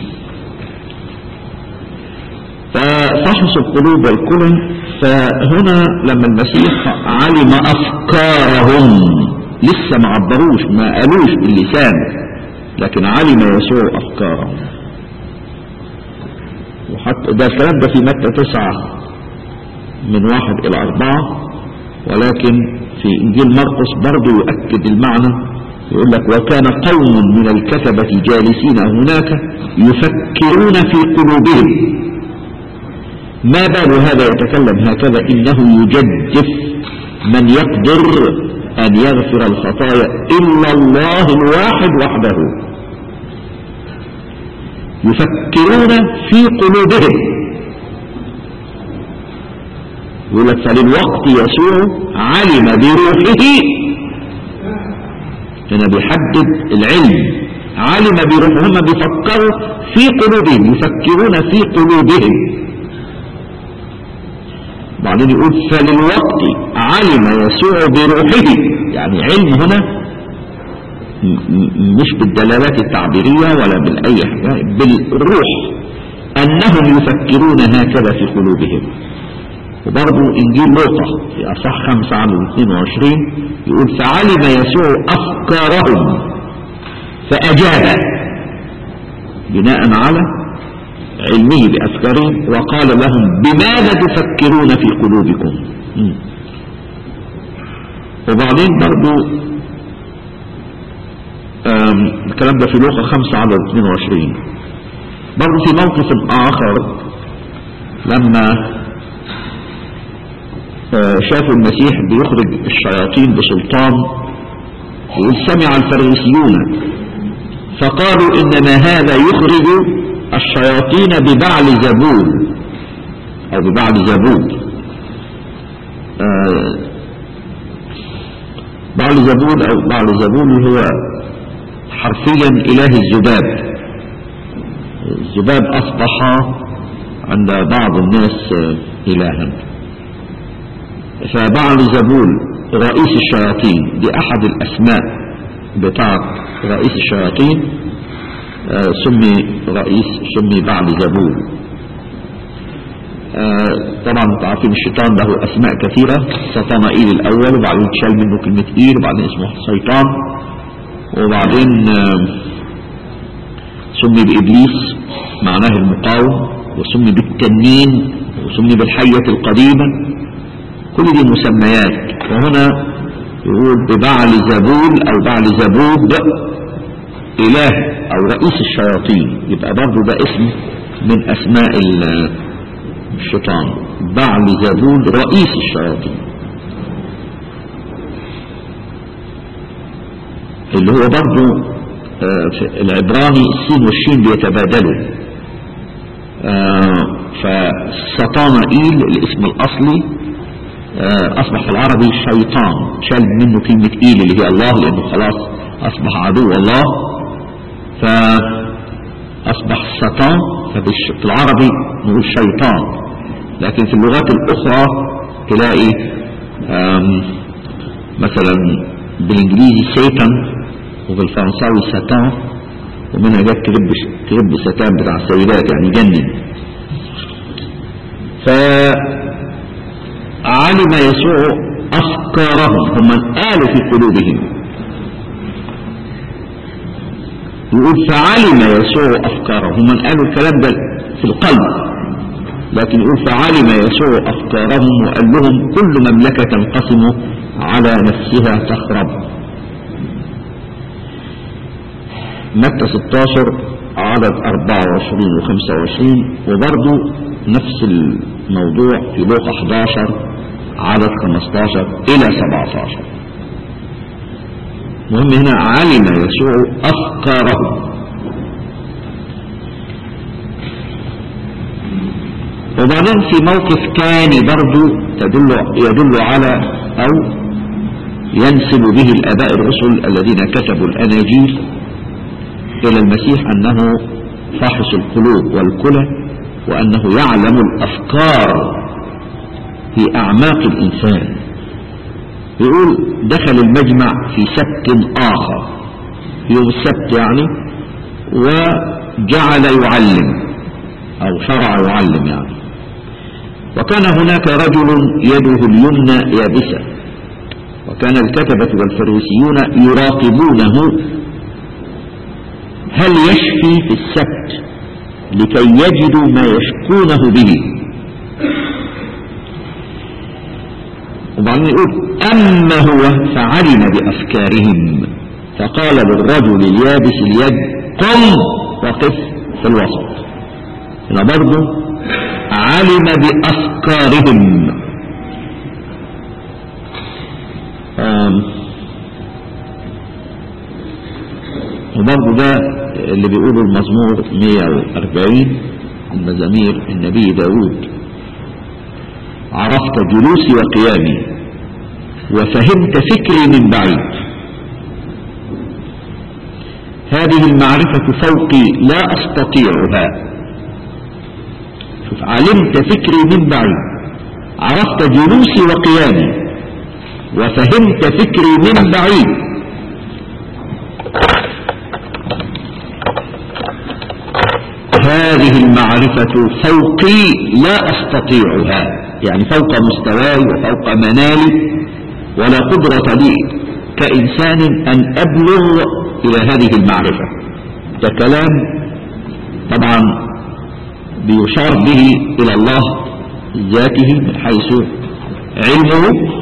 ففحص القلوب والكلى فهنا لما المسيح علم افكارهم لسه ما عبروش ما قالوش باللسان لكن علم يسوع افكارهم وحتى ده الكلام ده في متى تسعة من واحد الى اربعة ولكن في انجيل مرقس برضه يؤكد المعنى يقول لك وكان قوم من الكتبة جالسين هناك يفكرون في قلوبهم ما بال هذا يتكلم هكذا إنه يجدف من يقدر أن يغفر الخطايا إلا الله الواحد وحده يفكرون في قلوبهم يقول لك فللوقت يسوع علم بروحه هنا بيحدد العلم علم بروحه هم بيفكروا في قلوبهم يفكرون في قلوبهم بعدين يقول فللوقت علم يسوع بروحه يعني علم هنا مش بالدلالات التعبيرية ولا بالأي حاجة بالروح أنهم يفكرون هكذا في قلوبهم وبرضه إنجيل لوقا في أصح 5 عن 22 يقول فعلم يسوع أفكارهم فأجاب بناء على علمه بأفكارهم وقال لهم بماذا تفكرون في قلوبكم وبعدين برضو الكلام ده في لوقا 5 على 22 برضو في موقف آخر لما شافوا المسيح بيخرج الشياطين بسلطان يقول سمع الفريسيون فقالوا إنما هذا يخرج الشياطين ببعل زبول او ببعل زبول آه بعل زبول او بعل زبول هو حرفيا اله الذباب الذباب اصبح عند بعض الناس الها فبعل زبول رئيس الشياطين دي احد الاسماء بتاعت رئيس الشياطين آه سمي رئيس سمي بعد زبول آه طبعا انتوا عارفين الشيطان له اسماء كثيرة سطانائيل الاول وبعدين تشال منه كلمة ايل وبعدين اسمه شيطان وبعدين آه سمي بابليس معناه المقاوم وسمي بالتنين وسمي بالحية القديمة كل دي مسميات وهنا يقول ببعل زبول او بعل زبوب اله او رئيس الشياطين يبقى برضه ده اسم من اسماء الشيطان بعل زبول رئيس الشياطين اللي هو برضه في العبراني السين والشين بيتبادلوا فسطانائيل الاسم الاصلي اصبح في العربي شيطان شال منه كلمة ايل اللي هي الله لانه خلاص اصبح عدو الله فأصبح الشيطان ففي العربي نقول شيطان لكن في اللغات الأخرى تلاقي مثلا بالإنجليزي سيتان وفي الفرنساوي ساتان ومنها جت كرب كرب ساتان بتاع السيدات يعني جنن فعلم يسوع أفكارهم هم قالوا في قلوبهم يقول فعلم يسوع أفكارهم من قالوا الكلام ده في القلب لكن يقول فعلم يسوع أفكارهم وقال لهم كل مملكة تنقسم على نفسها تخرب متى 16 عدد 24 و 25 وبرضه نفس الموضوع في لوقا 11 عدد 15 إلى 17 المهم هنا علم يسوع أفكاره وبعدين في موقف ثاني برضو تدل يدل على أو ينسب به الآباء الرسل الذين كتبوا الأناجيل إلى المسيح أنه فاحص القلوب والكلى وأنه يعلم الأفكار في أعماق الإنسان يقول دخل المجمع في سبت آخر يوم السبت يعني وجعل يعلم أو شرع يعلم يعني وكان هناك رجل يده اليمنى يابسة وكان الكتبة والفريسيون يراقبونه هل يشفي في السبت لكي يجدوا ما يشكونه به وبعدين يقول أما هو فعلم بأفكارهم فقال للرجل اليابس اليد قم وقف في الوسط هنا برضه علم بأفكارهم وبرضه ده اللي بيقوله المزمور 140 المزامير النبي داود عرفت جلوسي وقيامي وفهمت فكري من بعيد هذه المعرفة فوقي لا أستطيعها شوف علمت فكري من بعيد عرفت جلوسي وقيامي وفهمت فكري من بعيد هذه المعرفة فوقي لا أستطيعها يعني فوق مستواي وفوق منالي ولا قدرة لي كإنسان أن أبلغ إلى هذه المعرفة ده كلام طبعا بيشار به إلى الله ذاته من حيث علمه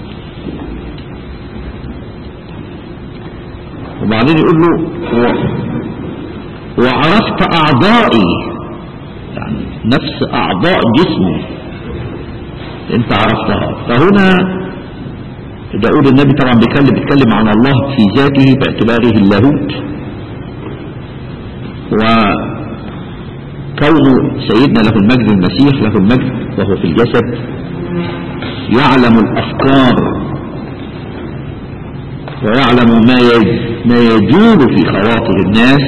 وبعدين يقول له وعرفت أعضائي يعني نفس أعضاء جسمه انت عرفتها فهنا داود النبي طبعا بيتكلم بيتكلم عن الله في ذاته باعتباره اللاهوت وكون سيدنا له المجد المسيح له المجد وهو في الجسد يعلم الأفكار ويعلم ما ما يجول في خواطر الناس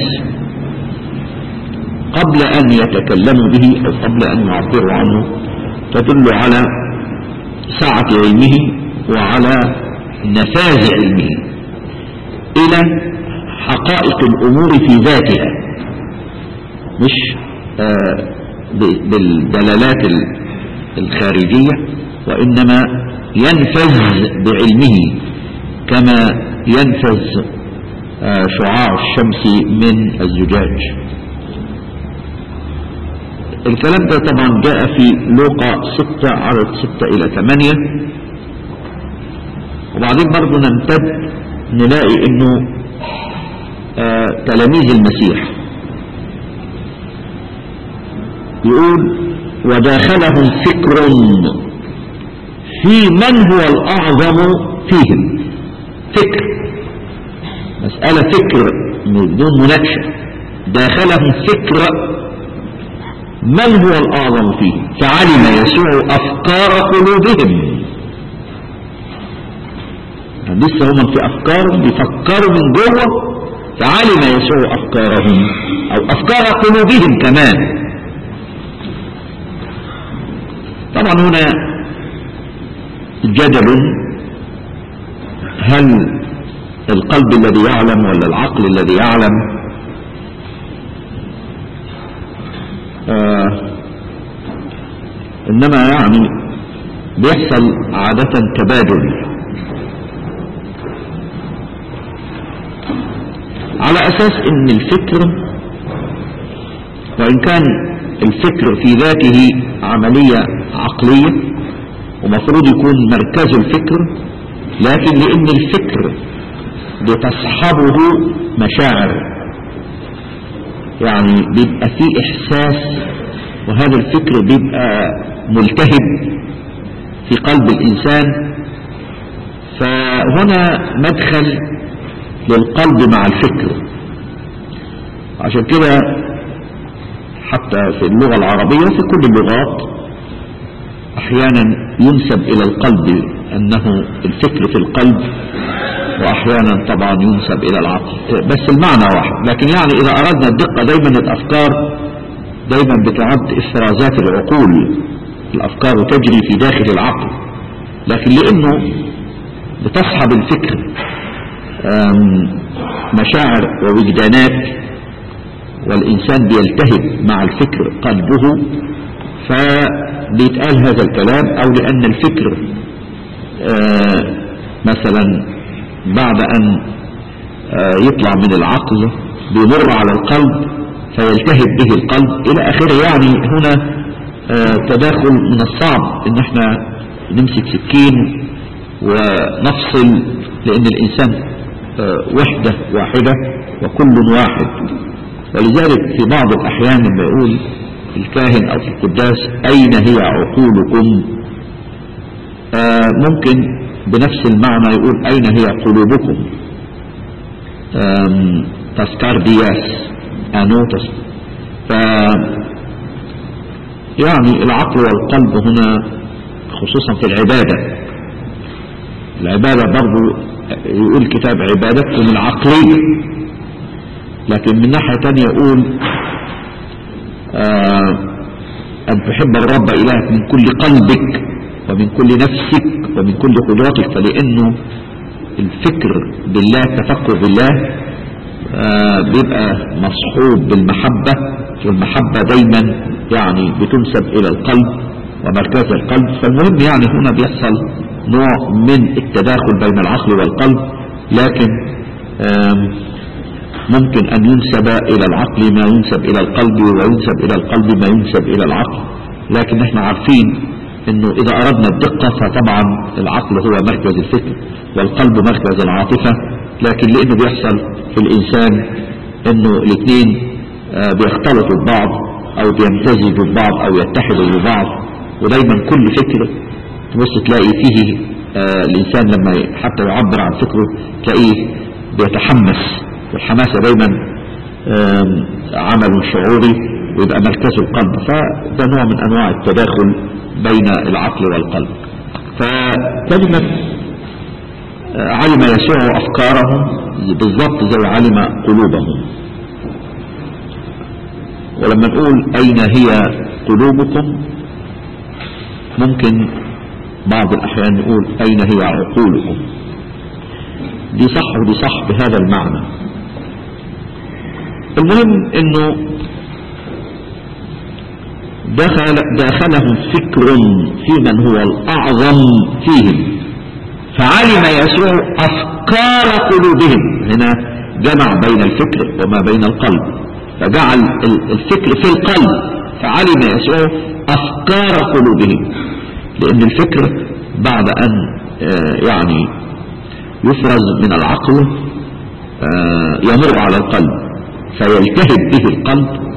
قبل أن يتكلموا به أو قبل أن يعبروا عنه تدل على سعة علمه وعلى نفاذ علمه إلى حقائق الأمور في ذاتها مش آه بالدلالات الخارجية وإنما ينفذ بعلمه كما ينفذ آه شعاع الشمس من الزجاج الكلام ده طبعا جاء في لوقا 6 عدد 6 إلى 8 وبعدين برضه نمتد نلاقي انه آه تلاميذ المسيح يقول وداخلهم فكر في من هو الأعظم فيهم فكر مسألة فكر بدون مناقشة داخلهم فكر من هو الأعظم فيه فعلم يسوع أفكار قلوبهم لسه هم في أفكارهم بيفكروا من جوه فعلم يسوع أفكارهم أو أفكار قلوبهم كمان طبعا هنا جدل هل القلب الذي يعلم ولا العقل الذي يعلم آه انما يعني بيحصل عادة تبادل على اساس ان الفكر وان كان الفكر في ذاته عملية عقلية ومفروض يكون مركز الفكر لكن لان الفكر بتصحبه مشاعر يعني بيبقى فيه احساس وهذا الفكر بيبقى ملتهب في قلب الانسان فهنا مدخل للقلب مع الفكر عشان كده حتى في اللغة العربية وفي كل اللغات احيانا ينسب الى القلب انه الفكر في القلب واحيانا طبعا ينسب الى العقل بس المعنى واحد لكن يعني اذا اردنا الدقة دايما الافكار دايما بتعد افرازات العقول الأفكار تجري في داخل العقل لكن لأنه بتصحب الفكر مشاعر ووجدانات والإنسان بيلتهب مع الفكر قلبه فبيتقال هذا الكلام أو لأن الفكر مثلا بعد أن يطلع من العقل بيمر على القلب فيلتهب به القلب إلى آخره يعني هنا تداخل من الصعب ان احنا نمسك سكين ونفصل لان الانسان وحدة واحدة وكل واحد ولذلك في بعض الاحيان لما يقول الكاهن او في القداس اين هي عقولكم ممكن بنفس المعنى يقول اين هي قلوبكم تذكار دياس انوتس ف يعني العقل والقلب هنا خصوصا في العبادة العبادة برضو يقول كتاب عبادتكم العقلية لكن من ناحية تانية يقول آه أن تحب الرب إلهك من كل قلبك ومن كل نفسك ومن كل قدرتك فلأنه الفكر بالله التفكر بالله آه بيبقى مصحوب بالمحبة والمحبة دايما يعني بتنسب إلى القلب ومركز القلب فالمهم يعني هنا بيحصل نوع من التداخل بين العقل والقلب لكن ممكن أن ينسب إلى العقل ما ينسب إلى القلب وينسب إلى القلب ما ينسب إلى العقل لكن احنا عارفين انه اذا اردنا الدقة فطبعا العقل هو مركز الفكر والقلب مركز العاطفة لكن لانه بيحصل في الانسان انه الاثنين بيختلطوا ببعض او بيمتزجوا ببعض او يتحدوا ببعض ودايما كل فكر تبص تلاقي فيه آه الانسان لما حتى يعبر عن فكره تلاقيه بيتحمس والحماسة دايما عمل شعوري ويبقى مركزه القلب فده نوع من انواع التداخل بين العقل والقلب فكلمة علم يسوع افكارهم بالضبط زي علم قلوبهم ولما نقول أين هي قلوبكم ممكن بعض الأحيان نقول أين هي عقولكم دي صح ودي صح بهذا المعنى المهم انه دخل داخلهم فكر في من هو الأعظم فيهم فعلم يسوع أفكار قلوبهم هنا جمع بين الفكر وما بين القلب فجعل الفكر في القلب فعلم يسوع أفكار قلوبهم لأن الفكر بعد أن يعني يفرز من العقل يمر على القلب فيلتهب به القلب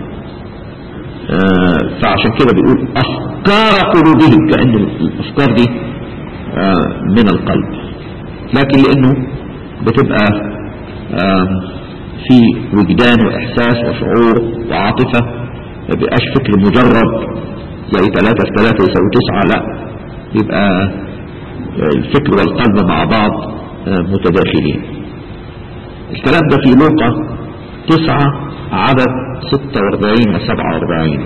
فعشان كده بيقول أفكار قلوبهم كأن الأفكار دي من القلب لكن لأنه بتبقى في وجدان وإحساس وشعور وعاطفة ما بيبقاش فكر مجرد زي ثلاثة في ثلاثة يساوي تسعة لا يبقى الفكر والقلب مع بعض متداخلين الكلام ده في لوقا تسعة عدد ستة واربعين وسبعة واربعين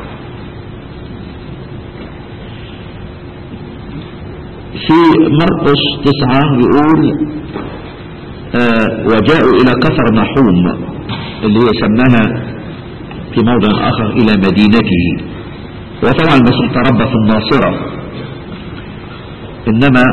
في مرقس تسعة يقول آه وجاءوا إلى كفر نحوم اللي هي سماها في موضع آخر إلى مدينته وطبعا المسيح تربى في الناصرة إنما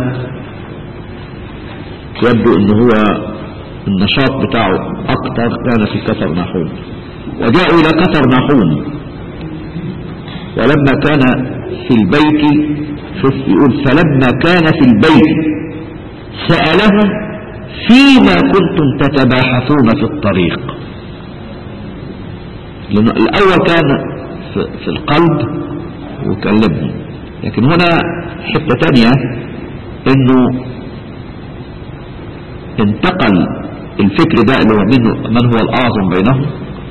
يبدو أنه هو النشاط بتاعه أكتر كان في كفر نحوم وجاءوا إلى كفر نحوم ولما كان في البيت شوف يقول فلما كان في البيت سألهم فيما كنتم تتباحثون في الطريق لأنه الأول كان في القلب وكلمهم لكن هنا حتة تانية انه انتقل الفكر ده اللي هو منه من هو الأعظم بينهم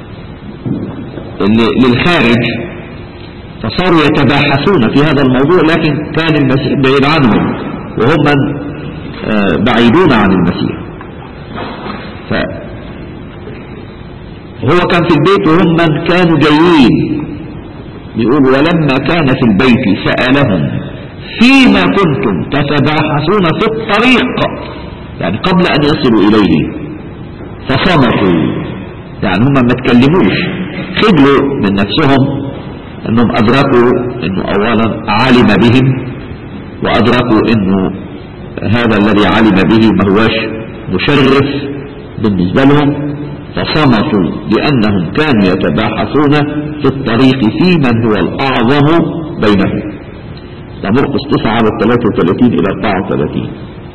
للخارج فصاروا يتباحثون في هذا الموضوع لكن كان المسيح بعيد عنهم وهم من بعيدون عن المسيح ف هو كان في البيت وهم من كانوا جايين بيقول ولما كان في البيت سألهم فيما كنتم تتباحثون في الطريق يعني قبل أن يصلوا إليه فصمتوا يعني هم ما تكلموش خجلوا من نفسهم انهم ادركوا انه اولا علم بهم وادركوا انه هذا الذي علم به ما هواش مشرف بالنسبة لهم فصمتوا لانهم كانوا يتباحثون في الطريق في من هو الاعظم بينهم ده مرقس 9 على 33 الى 34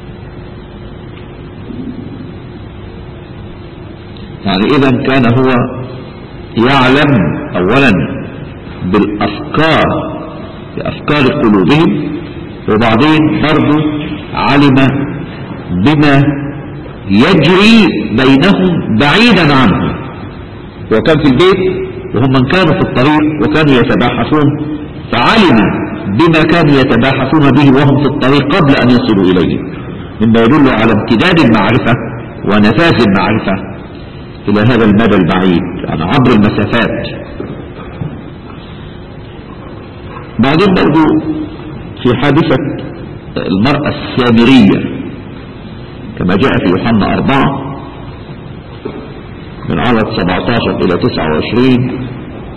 يعني اذا كان هو يعلم اولا بالافكار بافكار قلوبهم وبعدين برضه علم بما يجري بينهم بعيدا عنه وكان في البيت وهم من كانوا في الطريق وكانوا يتباحثون فعلم بما كانوا يتباحثون به وهم في الطريق قبل ان يصلوا اليه مما يدل على امتداد المعرفة ونفاذ المعرفة إلى هذا المدى البعيد يعني عبر المسافات بعدين برضو في حادثة المرأة السامرية كما جاء في يوحنا أربعة من عدد 17 إلى 29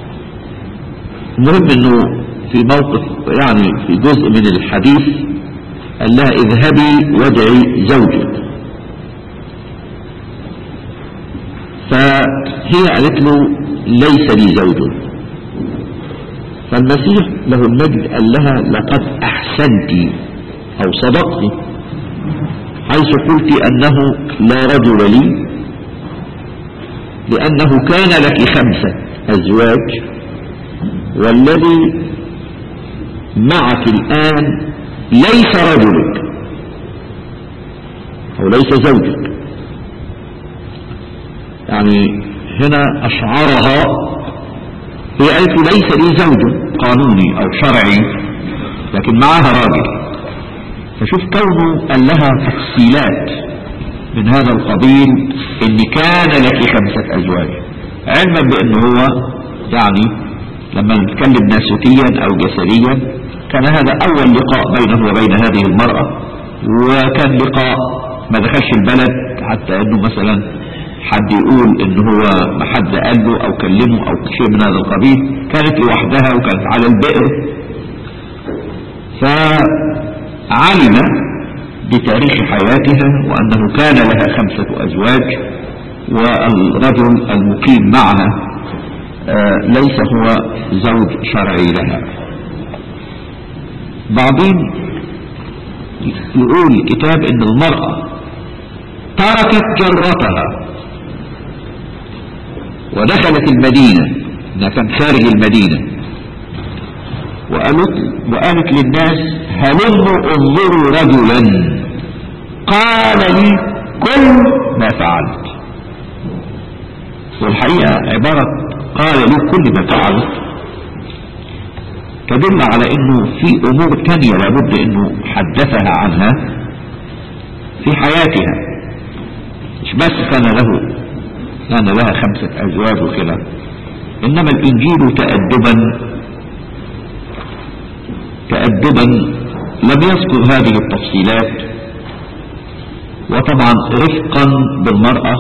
المهم أنه في موقف يعني في جزء من الحديث قال لها اذهبي وادعي زوجك فهي قالت له ليس لي زوج فالمسيح له المجد قال لها لقد أحسنت أو صدقت حيث قلت أنه لا رجل لي لأنه كان لك خمسة أزواج والذي معك الآن ليس رجلك أو ليس زوجك يعني هنا أشعرها هي قالت ليس لي زوج قانوني أو شرعي لكن معها راجل فشوف كونه قال لها تفصيلات من هذا القبيل ان كان لك خمسة ازواج علما بان هو يعني لما نتكلم ناسوتيا او جسديا كان هذا اول لقاء بينه وبين هذه المرأة وكان لقاء ما دخلش البلد حتى انه مثلا حد يقول ان هو ما حد قال له او كلمه او شيء من هذا القبيل كانت لوحدها وكانت على البئر فعلم بتاريخ حياتها وانه كان لها خمسة ازواج والرجل المقيم معها ليس هو زوج شرعي لها بعدين يقول الكتاب ان المرأة تركت جرتها ودخلت المدينة انها كان خارج المدينة وقالت, وقالت للناس هلموا انظروا رجلا قال لي كل ما فعلت والحقيقة عبارة قال لي كل ما فعلت تدل على انه في امور تانية لابد انه حدثها عنها في حياتها مش بس كان له كان لها خمسة أزواج وكده إنما الإنجيل تأدبا تأدبا لم يذكر هذه التفصيلات وطبعا رفقا بالمرأة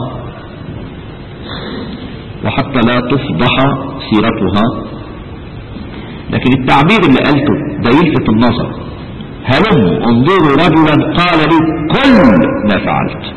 وحتى لا تفضح سيرتها لكن التعبير اللي قالته ده يلفت النظر هلم انظروا رجلا قال لي كل ما فعلت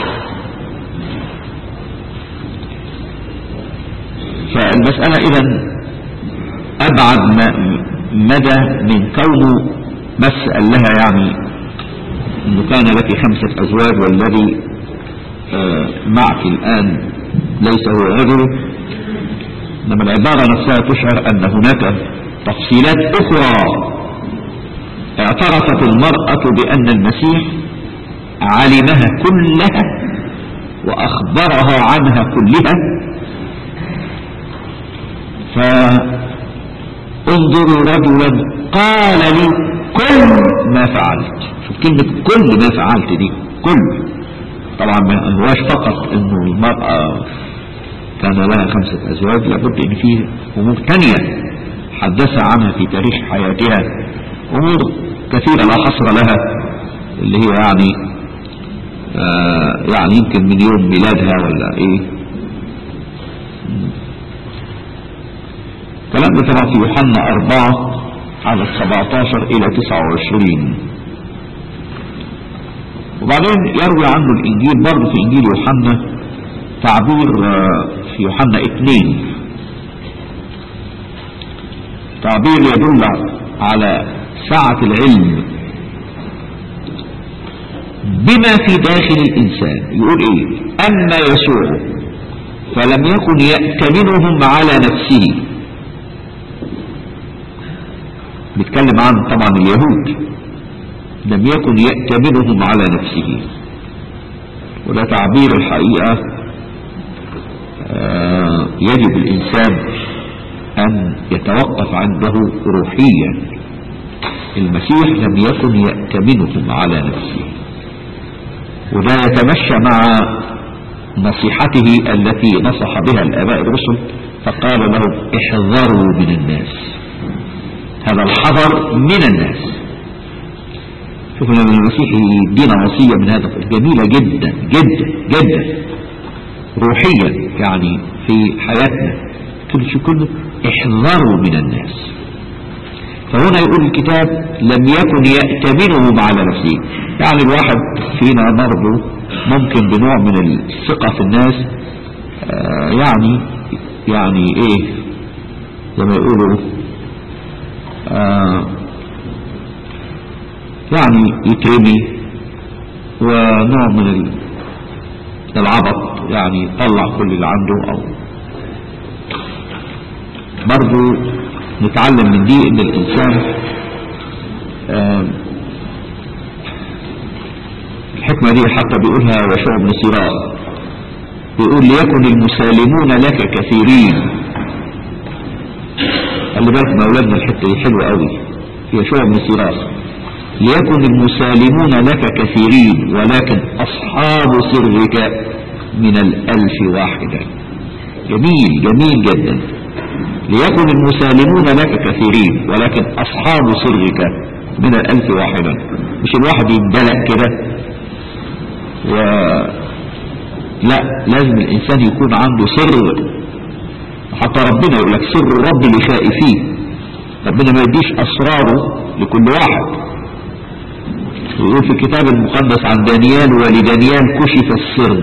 فالمسألة إذا أبعد مدى من كونه بس قال لها يعني أنه كان لك خمسة أزواج والذي معك الآن ليس هو رجل إنما العبارة نفسها تشعر أن هناك تفصيلات أخرى اعترفت المرأة بأن المسيح علمها كلها وأخبرها عنها كلها فانظروا رجلا قال لي كل ما فعلت شوف كلمة كل ما فعلت دي كل طبعا ما هواش فقط انه المرأة كان لها خمسة ازواج لابد ان فيه امور تانية حدث عنها في تاريخ حياتها أمور كثيرة لا حصر لها اللي هي يعني آه يعني يمكن من يوم ميلادها ولا ايه الكلام ده طبعا في يوحنا أربعة على 17 إلى 29 وبعدين يروي عنه الإنجيل برضه في إنجيل يوحنا تعبير في يوحنا 2 تعبير يدل على سعة العلم بما في داخل الإنسان يقول إيه أما يسوع فلم يكن يأتمنهم على نفسه بيتكلم عن طبعا اليهود لم يكن يأتمنهم على نفسه وده تعبير الحقيقة آه يجب الإنسان أن يتوقف عنده روحيا المسيح لم يكن يأتمنهم على نفسه وده يتمشى مع نصيحته التي نصح بها الآباء الرسل فقال لهم احذروا من الناس هذا الحذر من الناس شوف لما المسيح يدينا وصية من هذا جميلة جدا جدا جدا روحيا يعني في حياتنا كل شيء كله احذروا من الناس فهنا يقول الكتاب لم يكن يأتمنهم على نفسه يعني الواحد فينا برضه ممكن بنوع من الثقة في الناس آه يعني يعني ايه زي ما يقولوا آه يعني يترمي ونوع من العبط يعني يطلع كل اللي عنده او برضو نتعلم من دي ان الانسان آه الحكمة دي حتى بيقولها يشوع بن سراء بيقول ليكن المسالمون لك كثيرين خلي بالك ما اولادنا الحته دي حلوه قوي يشوع بن سراس ليكن المسالمون لك كثيرين ولكن اصحاب سرك من الالف واحدا جميل جميل جدا ليكن المسالمون لك كثيرين ولكن اصحاب سرك من الالف واحدا مش الواحد يندلق كده و لا لازم الانسان يكون عنده سر حتى ربنا يقول لك سر الرب لخائفيه ربنا ما يديش اسراره لكل واحد يقول في الكتاب المقدس عن دانيال ولدانيال كشف السر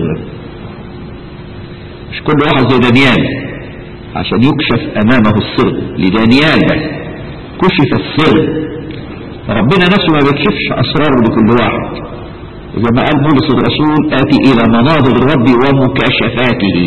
مش كل واحد زي دانيال عشان يكشف امامه السر لدانيال بس كشف السر ربنا نفسه ما بيكشفش اسراره لكل واحد زي ما قال بولس الرسول آتي إلى مناظر الرب ومكاشفاته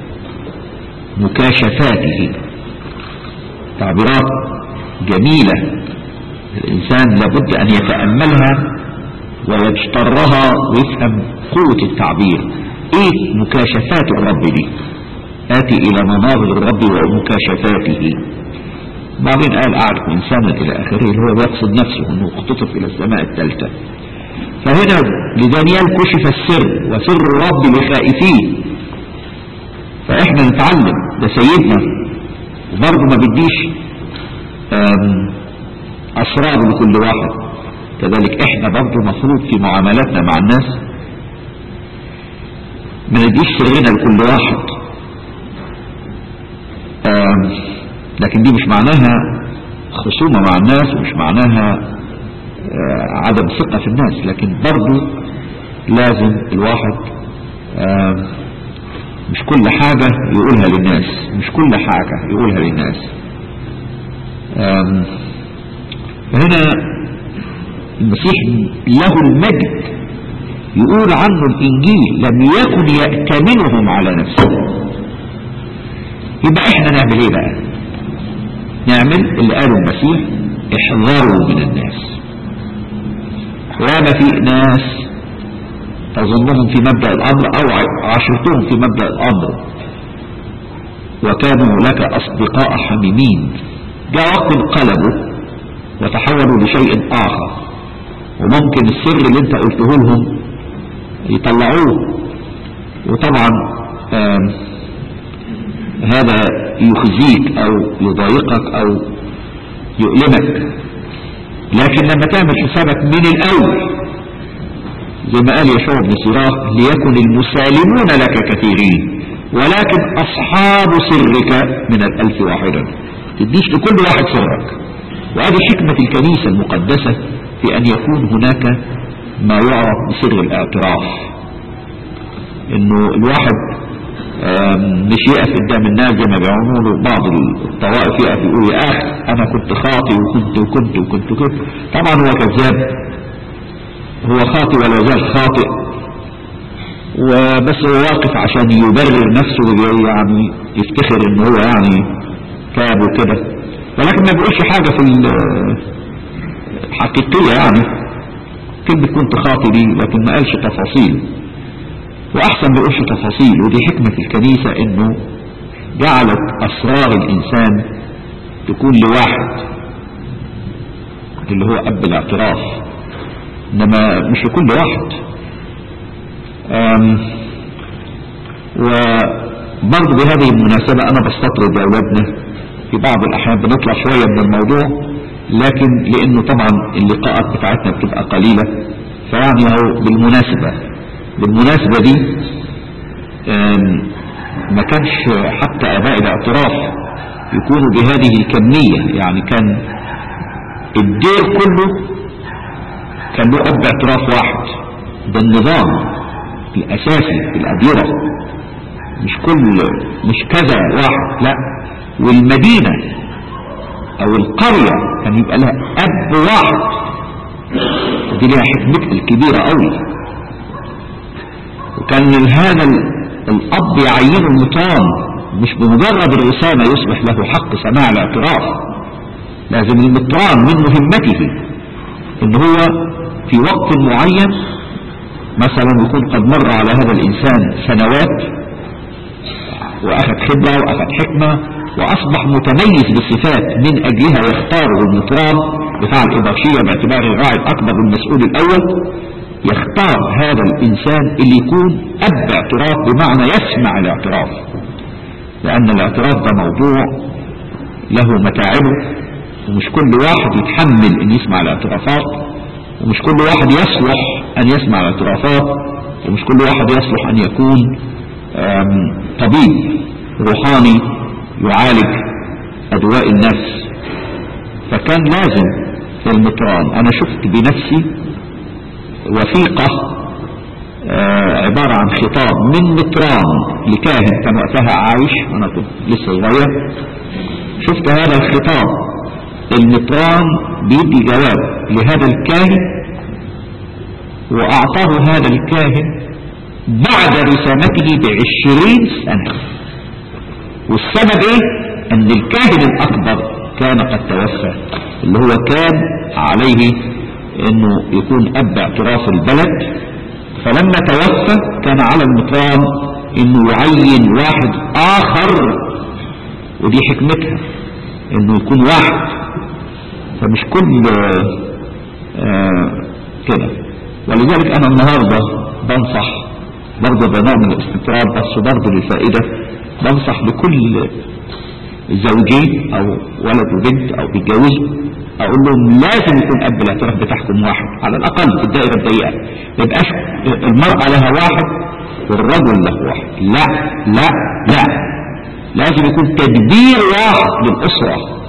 مكاشفاته تعبيرات جميلة الإنسان لابد أن يتأملها ويجترها ويفهم قوة التعبير إيه مكاشفات الرب دي آتي إلى مناظر الرب ومكاشفاته بعدين قال أعرف إنسانا إلى آخره اللي هو بيقصد نفسه أنه اختطف إلى السماء الثالثة فهنا لدانيال كشف السر وسر الرب لخائفيه فاحنا نتعلم ده سيدنا وبرضه ما بديش اسرار لكل واحد كذلك احنا برضه مفروض في معاملاتنا مع الناس ما نديش سرنا لكل واحد لكن دي مش معناها خصومة مع الناس ومش معناها عدم ثقة في الناس لكن برضو لازم الواحد مش كل حاجة يقولها للناس مش كل حاجة يقولها للناس فهنا المسيح له المجد يقول عنه الإنجيل لم يكن يأتمنهم على نفسه يبقى احنا نعمل ايه بقى نعمل اللي قاله المسيح احذروا من الناس وما في ناس تظنهم في مبدأ الأمر أو عاشرتهم في مبدأ الأمر وكانوا لك أصدقاء حميمين جاء وقت انقلبوا وتحولوا لشيء آخر وممكن السر اللي انت قلته لهم يطلعوه وطبعا هذا يخزيك او يضايقك او يؤلمك لكن لما تعمل حسابك من الأول زي ما قال يشوع بن سراق ليكن المسالمون لك كثيرين ولكن أصحاب سرك من الألف واحدا تديش لكل واحد سرك وهذه حكمة الكنيسة المقدسة في أن يكون هناك ما يعرف بسر الاعتراف انه الواحد مش يقف قدام الناس زي ما بيعملوا بعض الطوائف يقف يقول يا اخي انا كنت خاطي وكنت وكنت وكنت وكنت طبعا هو كذاب هو خاطئ ولا زال خاطئ وبس هو واقف عشان يبرر نفسه يعني يفتخر ان هو يعني تاب وكده ولكن ما بيقولش حاجة في الحقيقية يعني كلمة كنت خاطئ دي لكن ما قالش تفاصيل واحسن ما يقولش تفاصيل ودي حكمة الكنيسة انه جعلت اسرار الانسان تكون لواحد اللي هو اب الاعتراف انما مش لكل واحد وبرضه بهذه المناسبة انا بستطرد يا اولادنا في بعض الاحيان بنطلع شوية من الموضوع لكن لانه طبعا اللقاءات بتاعتنا بتبقى قليلة فيعني هو بالمناسبة بالمناسبة دي ما كانش حتى اباء الاعتراف يكونوا بهذه الكمية يعني كان الدير كله كان له اب اعتراف واحد ده النظام الاساسي في الاديرة مش كل مش كذا واحد لا والمدينة او القرية كان يبقى لها اب واحد ودي لها حكمتها الكبيرة قوي وكان هذا الاب يعين المطان مش بمجرد الرسالة يصبح له حق سماع الاعتراف لازم المطران من مهمته ان هو في وقت معين مثلا يكون قد مر على هذا الانسان سنوات واخذ خبرة واخذ حكمة واصبح متميز بصفات من اجلها يختاره المطران بتاع الاباشية باعتباره الراعي الاكبر والمسؤول الاول يختار هذا الانسان اللي يكون اب اعتراف بمعنى يسمع الاعتراف لان الاعتراف ده موضوع له متاعبه ومش كل واحد يتحمل ان يسمع الاعترافات ومش كل واحد يصلح ان يسمع الاعترافات ومش كل واحد يصلح ان يكون طبيب روحاني يعالج ادواء النفس فكان لازم في المطران انا شفت بنفسي وثيقة عبارة عن خطاب من مطران لكاهن كان وقتها عايش وانا كنت لسه صغير شفت هذا الخطاب المطران بيدي جواب لهذا الكاهن واعطاه هذا الكاهن بعد رسامته بعشرين سنة والسبب ايه ان الكاهن الاكبر كان قد توفى اللي هو كان عليه انه يكون اب اعتراف البلد فلما توفى كان على المطران انه يعين واحد اخر ودي حكمتها انه يكون واحد فمش كل آه كده ولذلك انا النهاردة بنصح برضه بنوع من الاستطراد بس برضه للفائدة بنصح لكل زوجين او ولد وبنت او بيتجوزوا اقول لهم لازم يكون اب الاعتراف بتاعكم واحد على الاقل في الدائرة الضيقة ما يبقاش المرأة لها واحد والرجل له واحد لا لا لا لازم يكون تدبير واحد للاسرة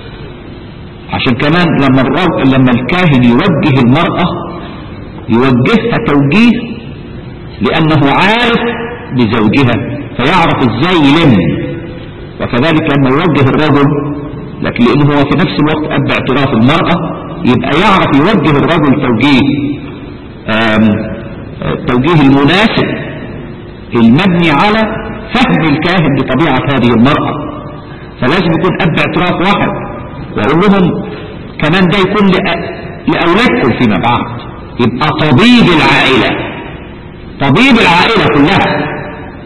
عشان كمان لما الرجل لما الكاهن يوجه المرأة يوجهها توجيه لانه عارف بزوجها فيعرف ازاي يلم وكذلك لما يوجه الرجل لكن لانه هو في نفس الوقت اب اعتراف المرأة يبقى يعرف يوجه الرجل توجيه التوجيه المناسب المبني على فهم الكاهن لطبيعة هذه المرأة فلازم يكون اب اعتراف واحد واقول لهم كمان ده يكون لأولادكم فيما بعد يبقى طبيب العائلة طبيب العائلة كلها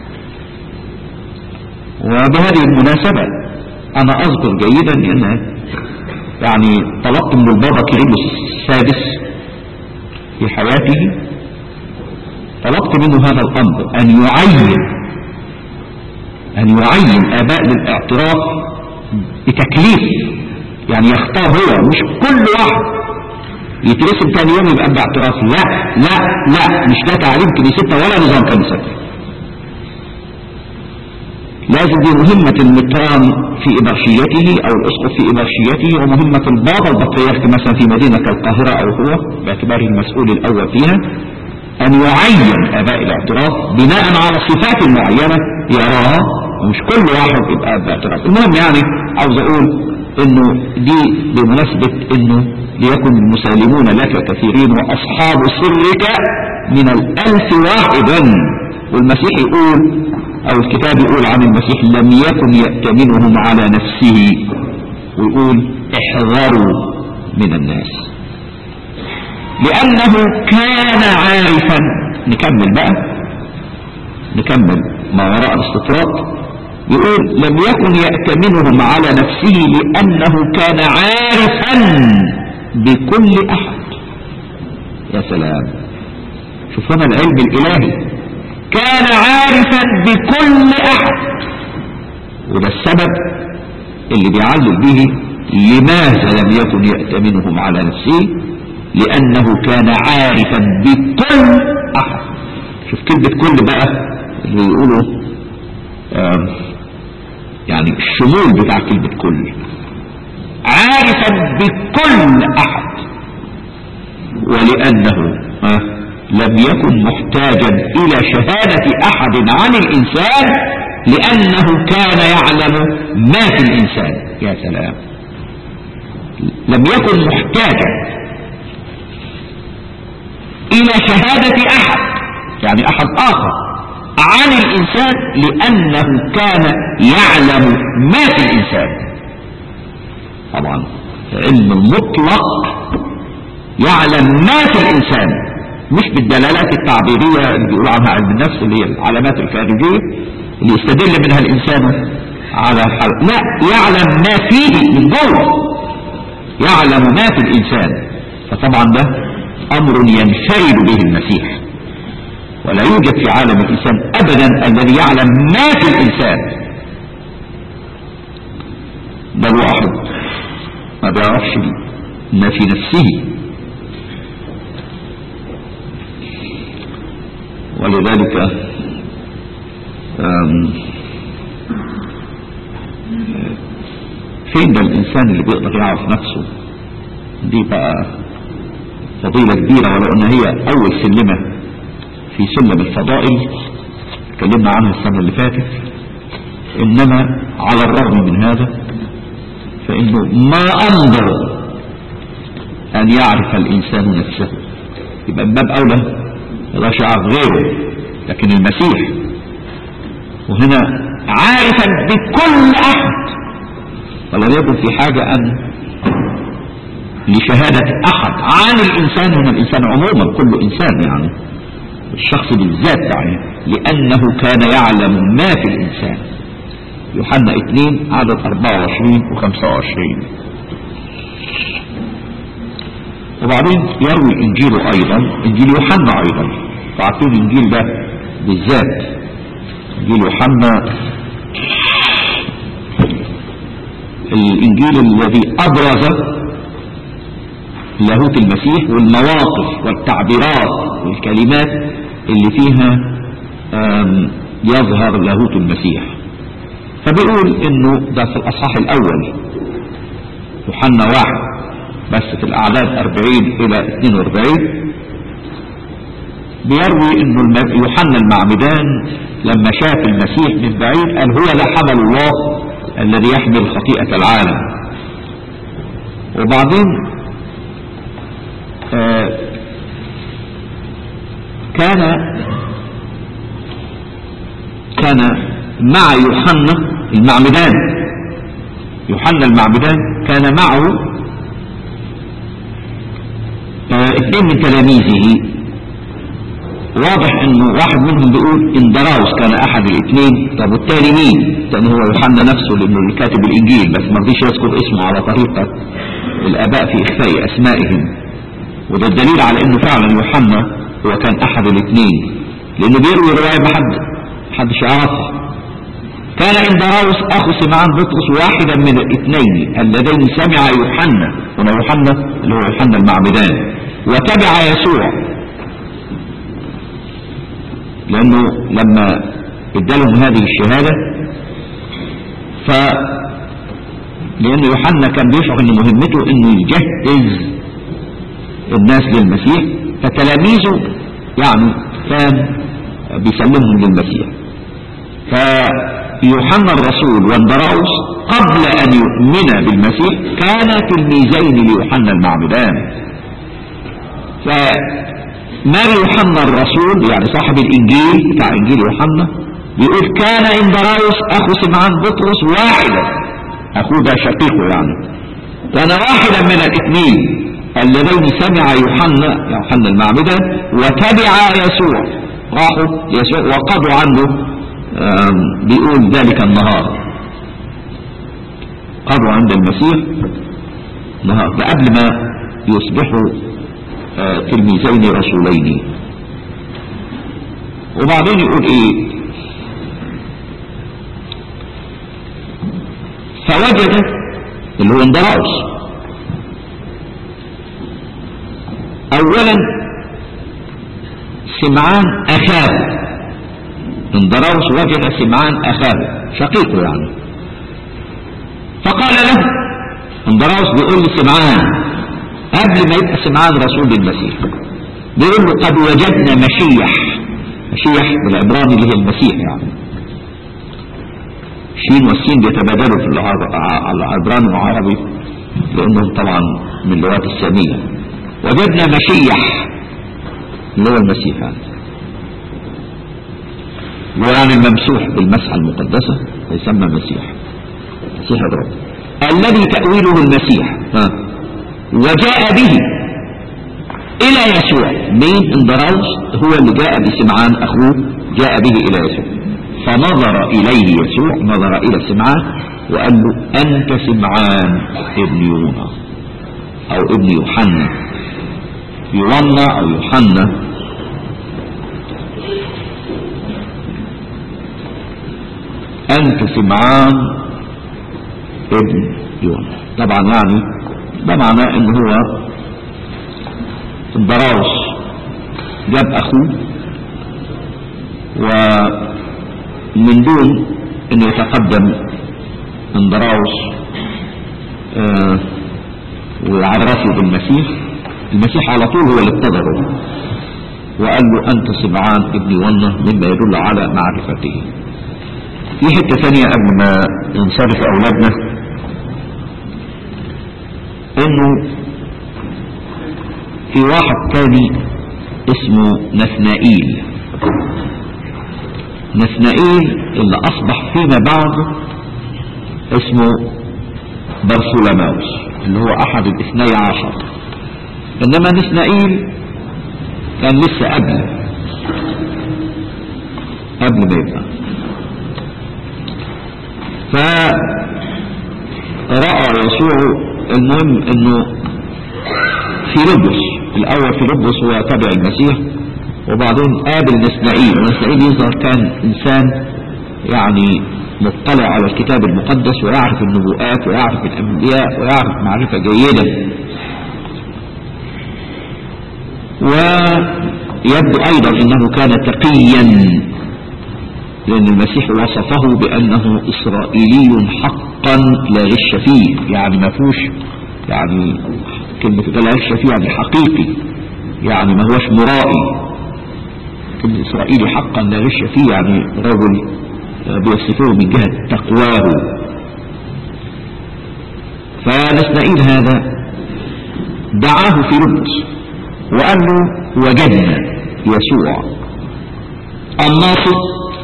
وبهذه المناسبة انا اذكر جيدا ان يعني طلبت من البابا كيرلس السادس في حياته طلبت منه هذا الامر ان يعين ان يعين اباء للاعتراف بتكليف يعني يختار هو مش كل واحد يترسم تاني يوم يبقى باعتراف لا لا لا مش ده تعليم كنيستنا ولا نظام كنيستنا لازم دي مهمة المتران في إبرشيته أو الأسقف في إبرشيته ومهمة البابا البطريرك مثلا في مدينة القاهرة أو هو باعتباره المسؤول الأول فيها أن يعين آباء الاعتراف بناء على صفات معينة يراها ومش كل واحد يبقى باعتراف المهم يعني عاوز أقول إنه دي بمناسبة إنه ليكن المسالمون لك كثيرين وأصحاب سرك من الألف واحدا والمسيح يقول او الكتاب يقول عن المسيح لم يكن يأتمنهم على نفسه ويقول احذروا من الناس لانه كان عارفا نكمل بقى نكمل ما وراء الاستطراد يقول لم يكن يأتمنهم على نفسه لانه كان عارفا بكل احد يا سلام شوف هنا العلم الالهي كان عارفا بكل احد وده السبب اللي بيعلل به لماذا لم يكن يأتمنهم على نفسه لانه كان عارفا بكل احد شوف كلمة كل بقى اللي يقولوا يعني الشمول بتاع كلمة كل عارفا بكل احد ولانه آه لم يكن محتاجا الى شهادة احد عن الانسان لانه كان يعلم ما في الانسان يا سلام لم يكن محتاجا الى شهادة احد يعني احد اخر عن الانسان لانه كان يعلم ما في الانسان طبعا علم المطلق يعلم ما في الانسان مش بالدلالات التعبيرية اللي بيقول عنها علم النفس اللي هي العلامات الخارجية اللي يستدل منها الإنسان على الحل لا يعلم ما فيه من جوه يعلم ما في الإنسان فطبعا ده أمر ينفرد به المسيح ولا يوجد في عالم الإنسان أبدا الذي يعلم ما في الإنسان بل واحد ما بيعرفش ما في نفسه ولذلك فين ده الإنسان اللي بيقدر يعرف نفسه دي بقى فضيلة كبيرة ولو أن هي أول سلمة في سلم الفضائل اتكلمنا عنها السنة اللي فاتت إنما على الرغم من هذا فإنه ما أنظر أن يعرف الإنسان نفسه يبقى من باب أولى يقدرش يعرف غيره لكن المسيح وهنا عارفا بكل احد ولم يكن في حاجة ان لشهادة احد عن الانسان هنا الانسان عموما كل انسان يعني الشخص بالذات يعني لانه كان يعلم ما في الانسان يوحنا 2 عدد 24 و 25 وبعدين يروي الانجيل ايضا انجيل يوحنا ايضا فعارفين الانجيل ده بالذات انجيل يوحنا الانجيل الذي ابرز لاهوت المسيح والمواقف والتعبيرات والكلمات اللي فيها يظهر لاهوت المسيح فبيقول انه ده في الاصحاح الاول يوحنا واحد بس في الأعداد 40 إلى 42 بيروي انه يوحنا المعمدان لما شاف المسيح من بعيد قال هو لا حمل الله الذي يحمل خطيئة العالم وبعدين آه كان كان مع يوحنا المعمدان يوحنا المعمدان كان معه اثنين من تلاميذه واضح انه واحد منهم بيقول اندراوس كان احد الاثنين طب والتاني مين الثاني هو يوحنا نفسه لانه اللي كاتب الانجيل بس ما رضيش يذكر اسمه على طريقة الاباء في اخفاء اسمائهم وده الدليل على انه فعلا يوحنا هو كان احد الاثنين لانه بيروي رواية محد محدش يعرفها كان اندراوس اخو سمعان بطرس واحدا من الاثنين اللذين سمع يوحنا هنا يوحنا اللي هو يوحنا المعبدان وتبع يسوع لانه لما ادالهم هذه الشهادة ف لان يوحنا كان بيشعر ان مهمته انه يجهز الناس للمسيح فتلاميذه يعني كان بيسلمهم للمسيح فيوحنا الرسول واندراوس قبل ان يؤمن بالمسيح كان تلميذين ليوحنا المعمدان فماري يوحنا الرسول يعني صاحب الانجيل بتاع انجيل يوحنا بيقول كان اندراوس اخو سمعان بطرس واحدا اخوه ده شقيقه يعني كان واحدا من الاثنين اللذين سمع يوحنا يوحنا المعمدان وتبع يسوع راحوا يسوع وقضوا عنه بيقول ذلك النهار قضوا عند المسيح نهار ده قبل ما يصبحوا تلميذين رسولين وبعدين يقول ايه فوجد اللي هو اندراوس اولا سمعان اخاه اندراوس وجد سمعان اخاه شقيقه يعني فقال له اندراوس بيقول لسمعان قبل ما يبقى سمعان رسول للمسيح بيقول له قد وجدنا مشيح مشيح بالعبراني اللي هي المسيح يعني شين والسين بيتبادلوا في العبراني والعربي لانهم طبعا من اللغات السامية وجدنا مشيح اللي هو المسيح يعني ويعني الممسوح بالمسحة المقدسة يسمى مسيح مسيح الرب الذي تأويله المسيح ها وجاء به الى يسوع مين اندراوس هو اللي جاء بسمعان اخوه جاء به الى يسوع فنظر اليه يسوع نظر الى سمعان وقال له انت سمعان ابن يونا او ابن يوحنا يونا او يوحنا انت سمعان ابن يونا طبعا يعني ده معناه ان هو البراوس جاب اخوه ومن دون ان يتقدم اندراوس آه ويعرفه بالمسيح المسيح على طول هو اللي ابتدره وقال له انت سمعان ابن ونه مما يدل على معرفته في حته ثانيه قبل ما ينصرف اولادنا انه في واحد تاني اسمه نثنائيل نثنائيل اللي اصبح فيما بعد اسمه برسولماوس اللي هو احد الاثني عشر انما نثنائيل كان لسه قبل قبل ما يبقى فرأى يسوع المهم انه فيلبس الاول فيلبس هو تابع المسيح وبعدين قابل نسنائيل ونسنائيل يظهر كان انسان يعني مطلع على الكتاب المقدس ويعرف النبوءات ويعرف الانبياء ويعرف معرفة جيدة ويبدو ايضا انه كان تقيا لان المسيح وصفه بانه اسرائيلي حقا لا غش فيه يعني ما فيهوش يعني كلمة لا غش فيه يعني حقيقي يعني ما هوش مرائي كلمة اسرائيلي حقا لا غش فيه يعني رجل بيصفه من جهة تقواه فنسنائيل هذا دعاه في لبس وقال له وجدنا يسوع الناصر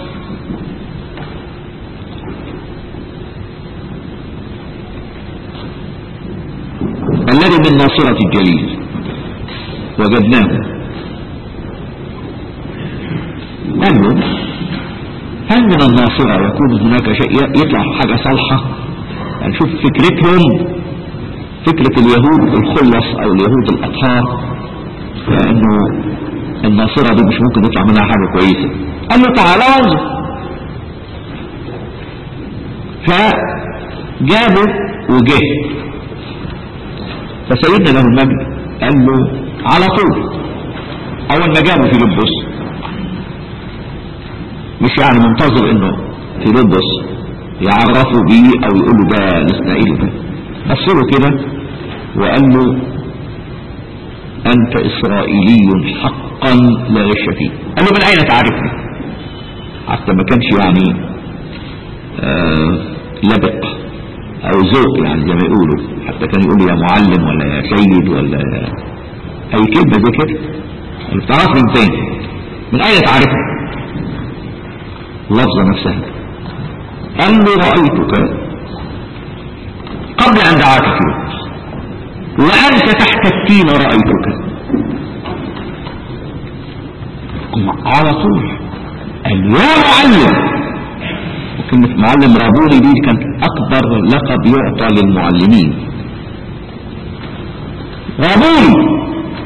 الذي من ناصرة الجليل وجدناه قال له هل من الناصرة يكون هناك شيء يطلع حاجة صالحة يعني شوف فكرتهم فكرة اليهود الخلص او اليهود الاطهار لانه الناصرة دي مش ممكن يطلع منها حاجة كويسة قال له تعالى انظر فجابه وجه فسيدنا له المجد قال له على طول اول ما جابه في لبس مش يعني منتظر انه في لبس يعرفوا بيه او يقول له ده نسنائيل ده بص له كده وقال له انت اسرائيلي حقا لا غش فيه قال له من اين تعرفني حتى ما كانش يعني آه لبق او ذوق يعني زي ما يقولوا حتى كان يقول لي يا معلم ولا يا سيد ولا اي كلمه زي كده بتعرفني من فين من اين تعرفني اللفظه نفسها قال له رايتك قبل ان دعاك فيه وانت تحت التين رايتك على طول قال يا معلم وكلمة معلم رابوني دي كانت أكبر لقب يعطى للمعلمين رابوني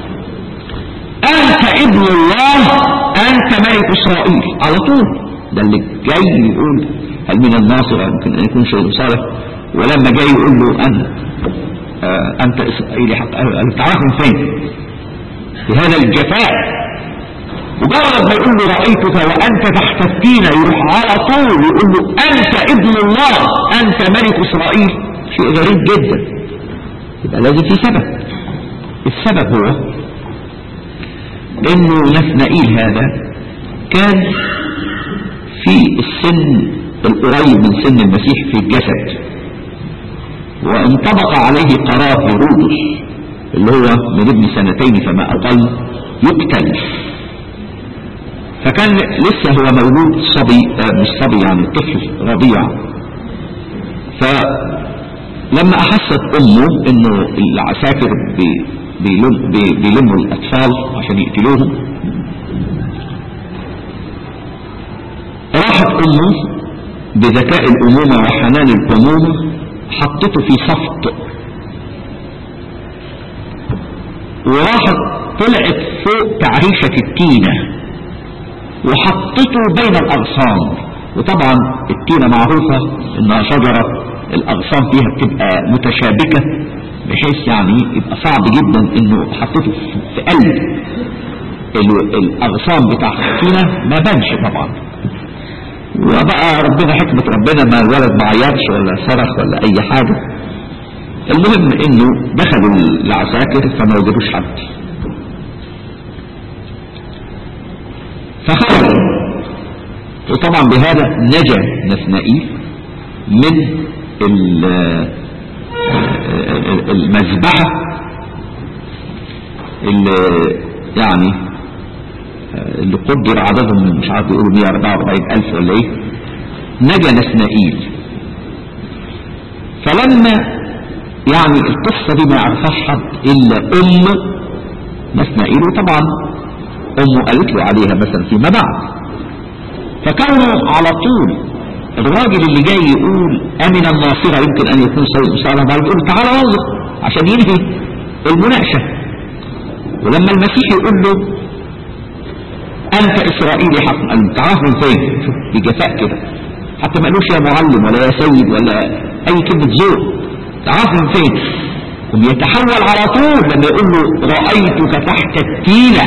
أنت ابن الله أنت ملك إسرائيل على طول ده اللي جاي يقول هل من الناصر يمكن أن يكون شيء صالح ولما جاي يقول له أنا آه أنت إسرائيلي حق تعرف من فين في هذا الجفاء مجرد ما يقول له رأيتك وأنت تحت التينة يروح على طول يقول له أنت ابن الله أنت ملك إسرائيل شيء غريب جدا يبقى لازم في سبب السبب هو انه نثنائيل هذا كان في السن القريب من سن المسيح في الجسد وانطبق عليه قرار هيرودس اللي هو من ابن سنتين فما اقل يقتل فكان لسه هو مولود صبي آه مش صبي يعني طفل رضيع فلما احست امه انه العساكر بيلم بيلموا الاطفال عشان يقتلوهم راحت امه بذكاء الامومه وحنان الامومه حطته في صفط وراحت طلعت فوق تعريشة التينة وحطته بين الأغصان وطبعا التينة معروفة انها شجرة الأغصان فيها بتبقى متشابكة بحيث يعني يبقى صعب جدا انه حطيته في قلب الأغصان بتاع التينة ما بانش طبعا وبقى ربنا حكمة ربنا ما الولد ما عيطش ولا صرخ ولا أي حاجة المهم انه دخلوا العساكر فما وجدوش حد فخرجوا وطبعا بهذا نجا نثنائيل من المذبحة اللي يعني اللي قدر عددهم مش عارف يقولوا 144 ألف ولا ايه نجا نثنائيل فلما يعني القصة دي ما يعرفهاش حد إلا أم نثنائيل وطبعا أمه قالت له عليها مثلا فيما بعد فكانوا على طول الراجل اللي جاي يقول أمن الناصرة يمكن أن يكون سيد مساعدة بعد يقول تعالى انظر عشان ينهي المناقشة ولما المسيح يقول له أنت إسرائيلي حق أن تعرف من فين شوف بجفاء كده حتى ما قالوش يا معلم ولا يا سيد ولا أي كلمة ذوق تعرف من فين وبيتحول على طول لما يقول له رأيتك تحت التينة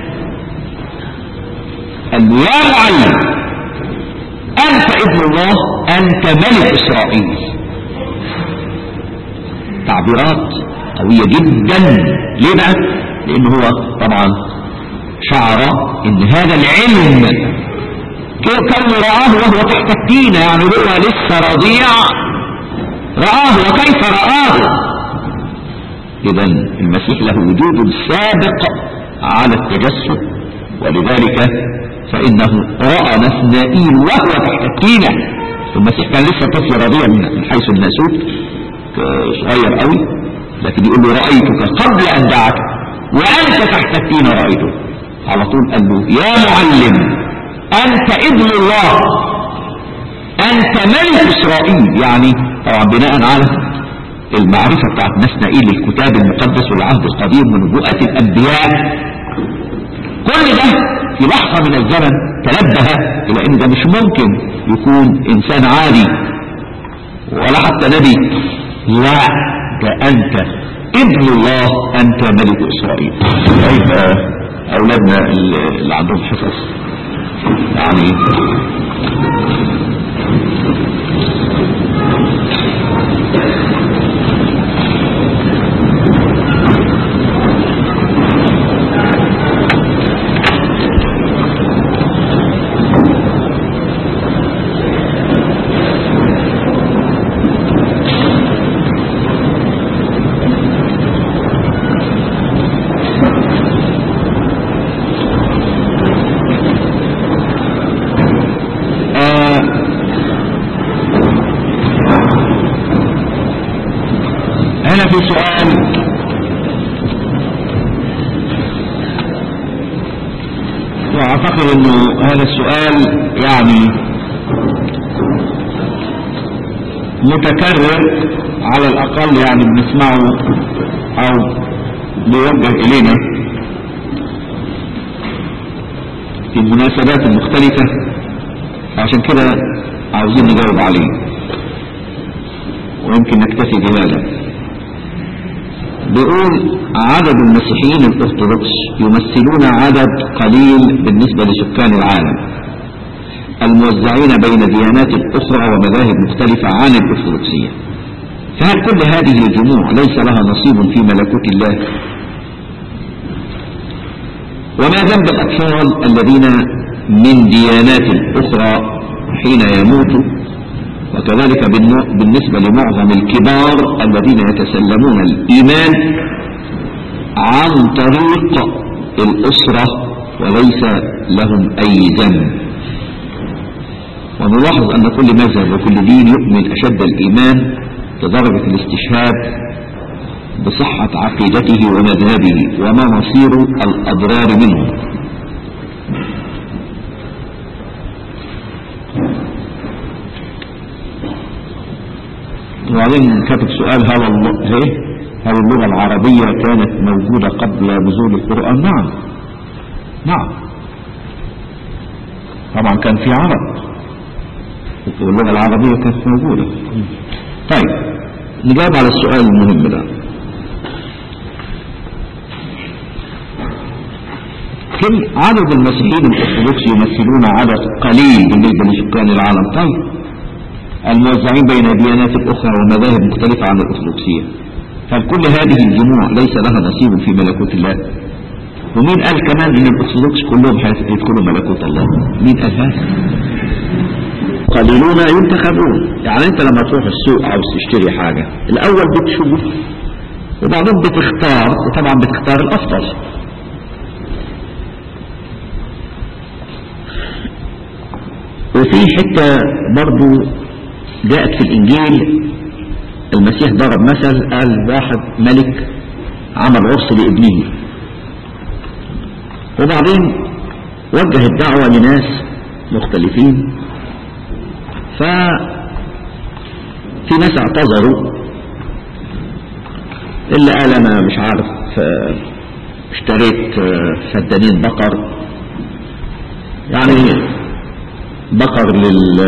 قال له يا معلم أنت ابن الله أنت ملك إسرائيل تعبيرات قوية جدا ليه بقى لأنه هو طبعا شعر ان هذا العلم كان رآه وهو تحت التينة يعني هو لسه رضيع رآه وكيف رآه اذا المسيح له وجود سابق على التجسد ولذلك فإنه رأى نثنائيل وهو تحت التينة المسيح كان لسه طفل رضيع من حيث الناسوت صغير قوي لكن يقول له رأيتك قبل أن دعك وأنت تحت التينة رأيتك على طول قال له يا معلم أنت ابن الله أنت ملك إسرائيل يعني طبعا بناء على المعرفة بتاعت نسنائيل الكتاب المقدس والعهد القديم ونبوءات الأنبياء كل ده في لحظة من الزمن تنبه إلى أن ده مش ممكن يكون إنسان عادي ولا حتى نبي لا ده أنت ابن الله أنت ملك إسرائيل يبقى أولادنا اللي عندهم حفظ يعني آه هنا في سؤال واعتقد انه هذا السؤال يعني متكرر على الاقل يعني بنسمعه او بيوجه الينا في المناسبات المختلفة عشان كده عاوزين نجاوب عليه ويمكن نكتفي بهذا بيقول عدد المسيحيين الأرثوذكس يمثلون عدد قليل بالنسبة لسكان العالم الموزعين بين ديانات أخرى ومذاهب مختلفة عن الأرثوذكسية فهل كل هذه الجموع ليس لها نصيب في ملكوت الله وما ذنب الأطفال الذين من ديانات أخرى حين يموتوا وكذلك بالن- بالنسبة لمعظم الكبار الذين يتسلمون الإيمان عن طريق الأسرة وليس لهم أي ذنب ونلاحظ أن كل مذهب وكل دين يؤمن أشد الإيمان لدرجة الاستشهاد بصحة عقيدته ومذهبه وما مصير الأضرار منه وبعدين كتب سؤال هل الل- إيه؟ هل اللغة العربية كانت موجودة قبل نزول القرآن نعم نعم طبعا كان في عرب واللغة العربية كانت موجودة طيب نجاوب على السؤال المهم ده كم عدد المسيحيين الأرثوذكس يمثلون عدد قليل بالنسبة لسكان العالم طيب الموزعين بين ديانات أخرى ومذاهب مختلفة عن الأرثوذكسية هل كل هذه الجموع ليس لها نصيب في ملكوت الله ومين قال كمان ان الأرثوذكس كلهم هيدخلوا ملكوت الله مين قال هذا قليلون ينتخبون يعني انت لما تروح السوق عاوز تشتري حاجة الاول بتشوف وبعدين بتختار وطبعا بتختار الافضل وفي حتة برضو جاءت في الانجيل المسيح ضرب مثل قال واحد ملك عمل عرس لابنه وبعدين وجه الدعوة لناس مختلفين ف في ناس اعتذروا اللي قال انا مش عارف آه، اشتريت آه، فدانين بقر يعني بقر لل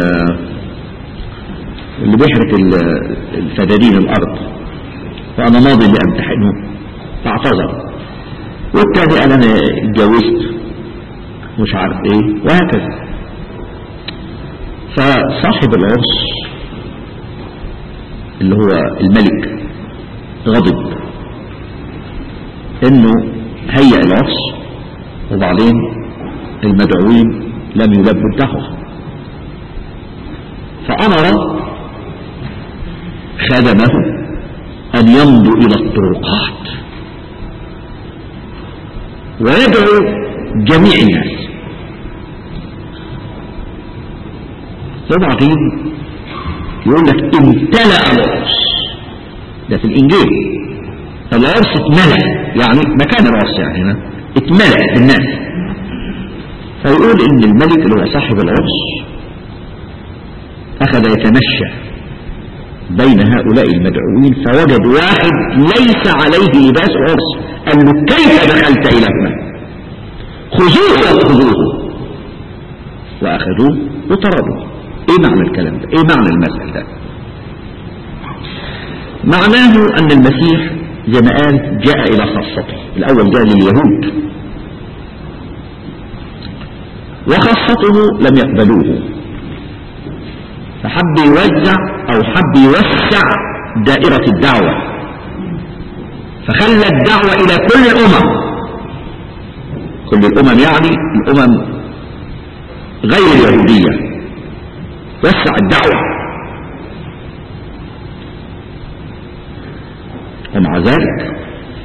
اللي بيحرق ال- الفدادين الارض وانا ماضي لامتحنه فاعتذر والتاني قال انا اتجوزت مش عارف ايه وهكذا فصاحب العرس اللي هو الملك غضب انه هيأ العرس وبعدين المدعوين لم يلبوا الدعوة فأمر خدمه أن يمضوا إلى الطرقات ويدعو جميع الناس وبعدين يقول لك امتلأ العرس ده في الإنجيل العرس اتملأ يعني مكان العرس يعني هنا اتملأ بالناس فيقول ان الملك اللي هو صاحب العرس اخذ يتمشى بين هؤلاء المدعوين فوجد واحد ليس عليه لباس عرس قال له كيف دخلت الى هنا خذوه وخذوه واخذوه وطردوه ايه معنى الكلام ده ايه معنى المثل ده معناه أن المسيح زي ما قال جاء إلى خاصته الأول جاء لليهود وخاصته لم يقبلوه فحب يوزع أو حب يوسع دائرة الدعوة فخلى الدعوة إلى كل الأمم كل الأمم يعني الأمم غير اليهودية وسع الدعوة ومع ذلك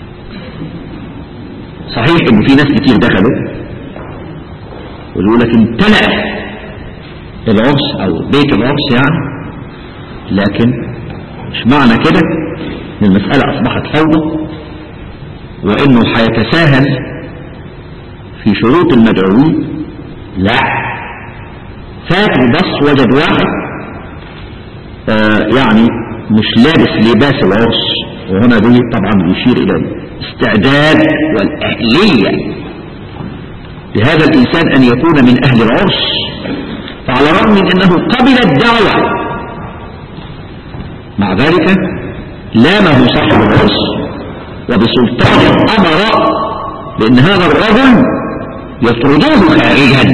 صحيح ان في ناس كتير دخلوا ويقول لك امتلأ العرس او بيت العرس يعني لكن مش معنى كده ان المسألة اصبحت فوضى وانه هيتساهل في شروط المدعوين لا فات وبص وجد واحد آه يعني مش لابس لباس العرس وهنا دي طبعا بيشير الى الاستعداد والاهلية لهذا الانسان ان يكون من اهل العرس فعلى الرغم من انه قبل الدعوة مع ذلك لامه صاحب العرس وبسلطان امر بان هذا الرجل يطردوه خارجا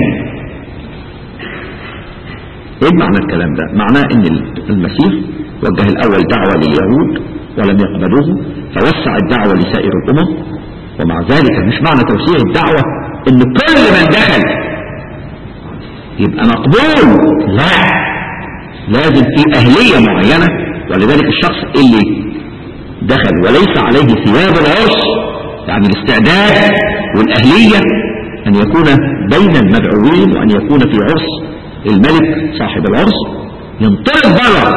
ايه معنى الكلام ده معناه ان المسيح وجه الاول دعوة لليهود ولم يقبلوه فوسع الدعوة لسائر الامم ومع ذلك مش معنى توسيع الدعوة ان كل من دخل يبقى مقبول لا لازم في اهلية معينة ولذلك الشخص اللي دخل وليس عليه ثياب العرس يعني الاستعداد والاهلية ان يكون بين المدعوين وان يكون في عرس الملك صاحب العرس ينطلق بره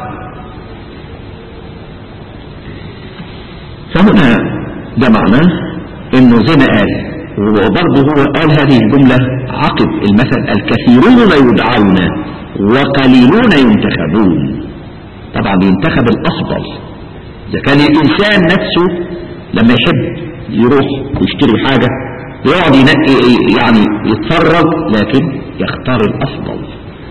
فهنا ده معناه انه زي ما قال وبرضه هو قال هذه الجملة عقب المثل الكثيرون يدعون وقليلون ينتخبون طبعا ينتخب الافضل اذا كان الانسان نفسه لما يحب يروح يشتري حاجة يقعد ينقي يعني يتفرج لكن يختار الافضل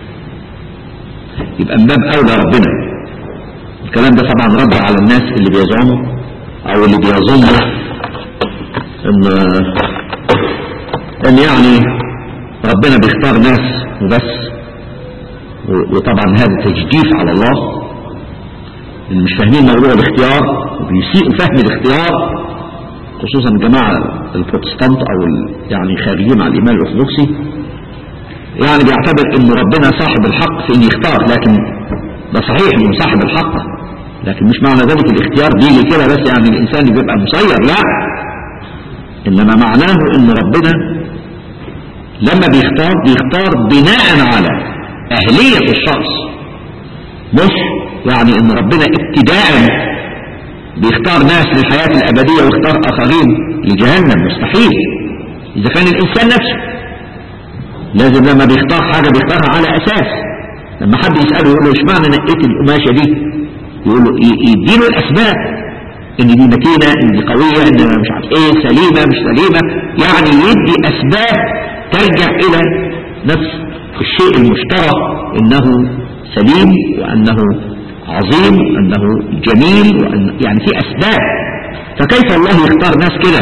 يبقى من باب اولى ربنا الكلام ده طبعا رد على الناس اللي بيزعموا او اللي بيظنوا ان ان يعني ربنا بيختار ناس وبس وطبعا هذا تجديف على الله اللي مش فاهمين موضوع الاختيار وبيسيئوا فهم الاختيار خصوصا الجماعة البروتستانت او يعني خارجين على الايمان الارثوذكسي يعني بيعتبر ان ربنا صاحب الحق في ان يختار لكن ده صحيح انه صاحب الحق لكن مش معنى ذلك الاختيار بيجي كده بس يعني الانسان بيبقى مسير لا انما معناه ان ربنا لما بيختار بيختار بناء على اهلية الشخص مش يعني ان ربنا ابتداء بيختار ناس للحياة الابدية ويختار اخرين لجهنم مستحيل اذا كان الانسان نفسه لازم لما بيختار حاجة بيختارها على اساس لما حد يسأله يقول له اشمعنى نقيت القماشة دي يقول له يديله الاسباب ان دي متينة ان دي قوية ان مش عارف ايه سليمة مش سليمة يعني يدي اسباب ترجع الى نفس الشيء المشترك انه سليم وانه عظيم وانه جميل وأن يعني في اسباب فكيف الله يختار ناس كده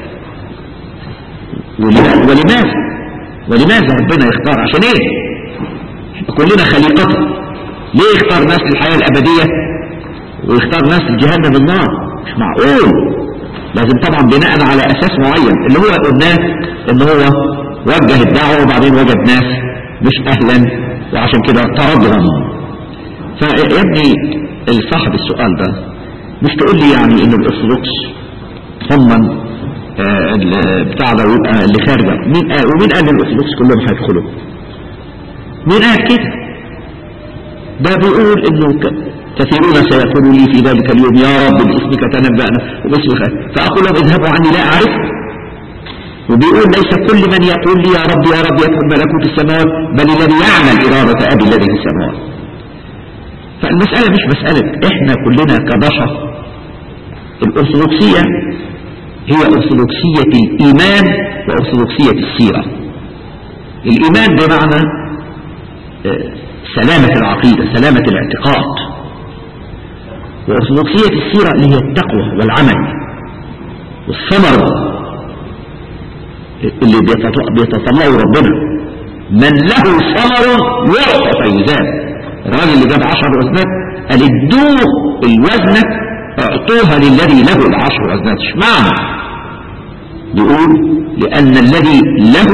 ولماذا ولماذا ربنا يختار عشان ايه كلنا خليقته ليه يختار ناس للحياة الابدية ويختار ناس لجهنم النار مش معقول لازم طبعا بناء على اساس معين اللي هو قلناه ان هو وجه الدعوة وبعدين وجد ناس مش اهلا وعشان كده طردهم فيا ابني صاحب السؤال ده مش تقول لي يعني ان الارثوذكس هم بتاع ده ويبقى اللي خارجه مين قال ومين قال ان الارثوذكس كلهم هيدخلوا مين قال كده ده بيقول انه كثيرون سيقولوا لي في ذلك اليوم يا رب باسمك تنبأنا وباسمك فأقول لهم اذهبوا عني لا أعرف وبيقول ليس كل من يقول لي يا رب يا رب يدخل ملكوت السماوات بل الذي يعمل إرادة أبي الذي في السماوات فالمسألة مش مسألة احنا كلنا كبشر الأرثوذكسية هي أرثوذكسية الإيمان وأرثوذكسية السيرة الإيمان بمعنى سلامة العقيدة سلامة الاعتقاد وأرثوذكسية السيرة اللي هي التقوى والعمل والثمر اللي بيتطلعوا ربنا من له ثمر يعطى فيزاد الراجل اللي جاب عشر وزنات قال ادوه الوزنة اعطوها للذي له العشر وزنات اشمعنى يقول لأن الذي له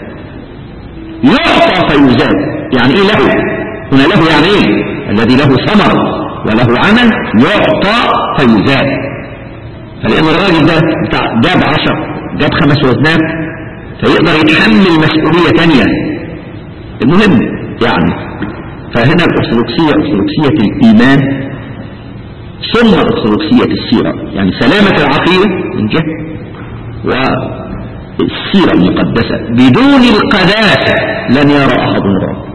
يعطى فيزاد يعني ايه له هنا له يعني ايه الذي له ثمر وله عمل يعطى فيزاد فلأن الراجل ده بتاع جاب عشر جاب خمس وزنات فيقدر يتحمل مسؤولية تانية المهم يعني فهنا الأرثوذكسية أرثوذكسية الإيمان ثم أرثوذكسية السيرة يعني سلامة العقيدة من جهة والسيرة المقدسة بدون القداسة لن يرى أحد نورا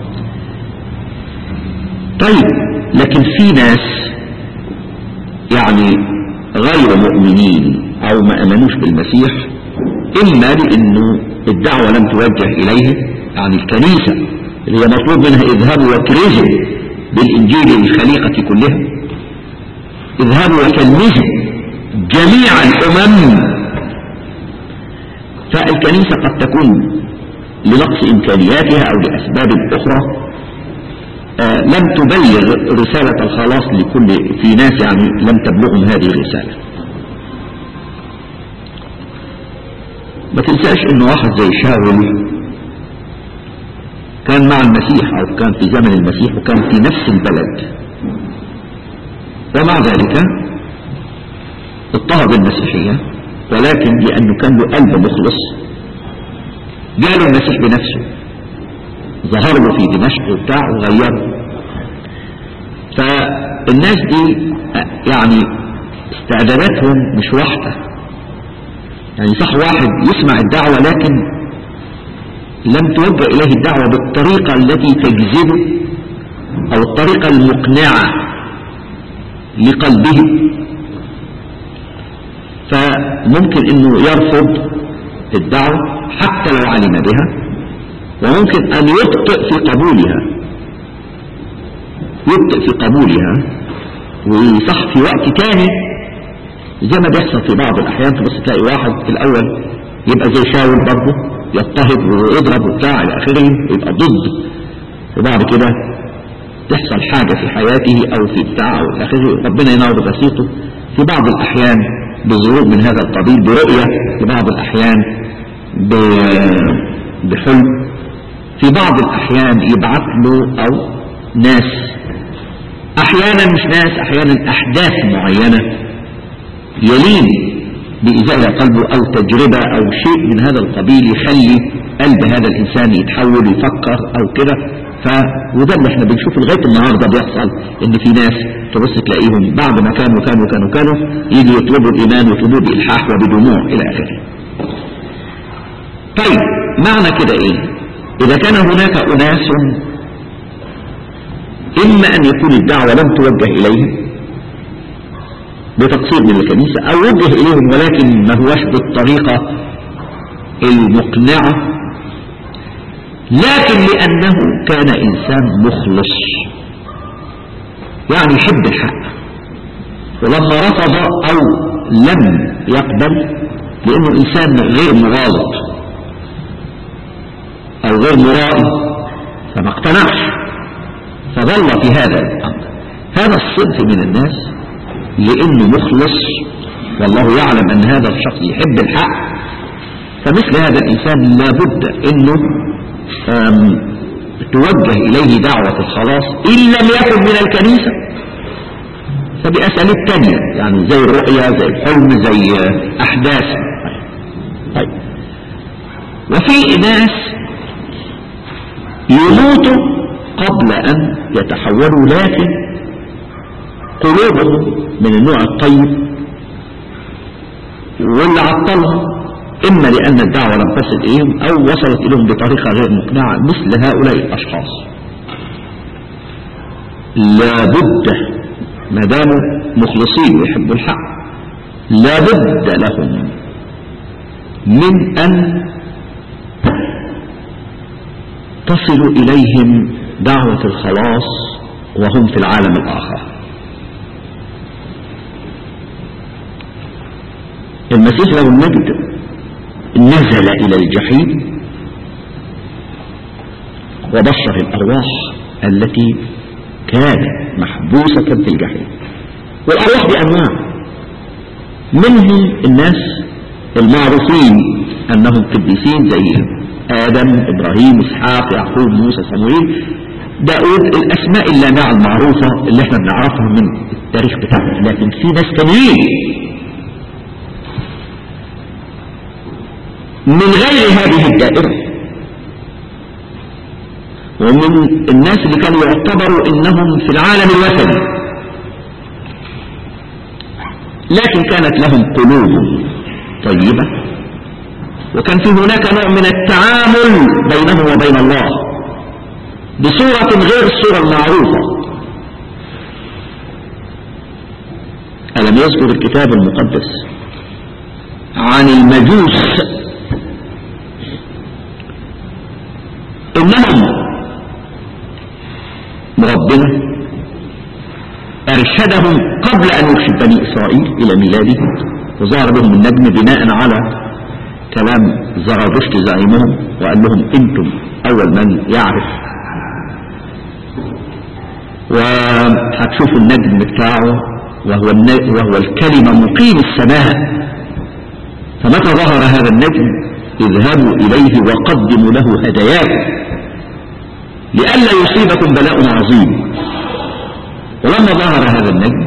طيب لكن في ناس يعني غير مؤمنين أو ما أمنوش بالمسيح إما لأنه الدعوة لم توجه إليه يعني الكنيسة اللي هي مطلوب منها اذهبوا وكرزوا بالإنجيل للخليقة كلها اذهبوا وكلمزوا جميع الأمم فالكنيسة قد تكون لنقص إمكانياتها أو لأسباب أخرى آه لم تبلغ رسالة الخلاص لكل في ناس يعني لم تبلغهم هذه الرسالة ما تنساش انه واحد زي شاول كان مع المسيح او كان في زمن المسيح وكان في نفس البلد ومع ذلك اضطهد المسيحية ولكن لانه كان له قلب مخلص جاله المسيح بنفسه ظهر له في دمشق وبتاع وغيره فالناس دي يعني استعداداتهم مش واحدة يعني صح واحد يسمع الدعوة لكن لم توجه إليه الدعوة بالطريقة التي تجذبه أو الطريقة المقنعة لقلبه فممكن أنه يرفض الدعوة حتى لو علم بها وممكن أن يبطئ في قبولها يبطئ في قبولها ويصح في وقت تاني زي ما بيحصل في بعض الأحيان تبص تلاقي واحد في الأول يبقى زي شاول برضه يضطهد ويضرب وبتاع إلى آخره يبقى ضد وبعد كده تحصل حاجة في حياته أو في بتاع أو إلى آخره ربنا ينور بسيطه في بعض الأحيان بظروف من هذا القبيل برؤية في بعض الأحيان بحلم في بعض الأحيان يبعث له أو ناس أحيانا مش ناس أحيانا أحداث معينة يلين بإزاء قلبه أو تجربة أو شيء من هذا القبيل يخلي قلب هذا الإنسان يتحول ويفكر أو كده ف وده اللي احنا بنشوفه لغاية النهاردة بيحصل ان في ناس تبص تلاقيهم بعد ما كانوا كانوا كانوا كانوا يجي يطلبوا الإيمان ويطلبوه بإلحاح وبدموع إلى آخره طيب معنى كده ايه إذا كان هناك أناس إما أن يكون الدعوة لم توجه إليهم بتقصير من الكنيسة أو وجه إليهم ولكن ما هوش بالطريقة المقنعة لكن لأنه كان إنسان مخلص يعني يحب الحق ولما رفض أو لم يقبل لأنه إنسان غير مغالط أو غير مرائي فما اقتنعش فظل في هذا الأمر هذا الصنف من الناس لأنه مخلص والله يعلم أن هذا الشخص يحب الحق فمثل هذا الإنسان لابد أنه توجه إليه دعوة الخلاص إن لم يكن من الكنيسة فبأساليب تانية يعني زي الرؤية زي الحلم زي أحداث طيب وفي ناس يموتوا قبل أن يتحولوا لكن قلوبهم من النوع الطيب واللي عطلهم إما لأن الدعوة لم تصل إليهم أو وصلت إليهم بطريقة غير مقنعة مثل هؤلاء الأشخاص لابد ما داموا مخلصين ويحبوا الحق لابد لهم من أن تصل إليهم دعوة الخلاص وهم في العالم الآخر المسيح له المجد نزل إلى الجحيم وبشر الأرواح التي كانت محبوسة في الجحيم والأرواح بأنواع منهم الناس المعروفين أنهم قديسين زي آدم إبراهيم إسحاق يعقوب موسى صموئيل داود الأسماء اللامعة المعروفة اللي احنا بنعرفها من التاريخ بتاعنا لكن في ناس تانيين من غير هذه الدائرة ومن الناس اللي كانوا يعتبروا انهم في العالم الوثني لكن كانت لهم قلوب طيبة وكان في هناك نوع من التعامل بينهم وبين الله بصورة غير الصورة المعروفة ألم يذكر الكتاب المقدس عن المجوس إنهم ربنا أرشدهم قبل أن يرشد بني إسرائيل إلى ميلاده وظهر بهم النجم بناء على كلام زرادشت زعيمهم وقال لهم أنتم أول من يعرف وهتشوفوا النجم بتاعه وهو, وهو الكلمة مقيم السماء فمتى ظهر هذا النجم اذهبوا إليه وقدموا له هداياكم لئلا يصيبكم بلاء عظيم ولما ظهر هذا النجم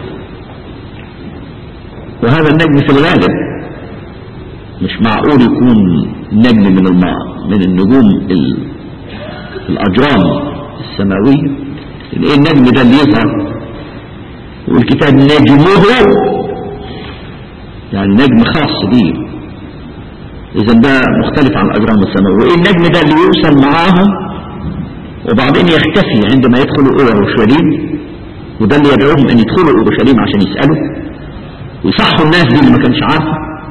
وهذا النجم في الغالب مش معقول يكون نجم من الماء من النجوم الأجرام السماوية ايه النجم ده اللي يظهر والكتاب نجمه يعني نجم خاص به اذا ده مختلف عن الأجرام السماوية وايه النجم ده اللي يوصل معاهم وبعدين يختفي عندما يدخلوا إلى اورشليم وده اللي يدعوهم ان يدخلوا اورشليم عشان يسألوا ويصحوا الناس دي اللي ما كانش عارفه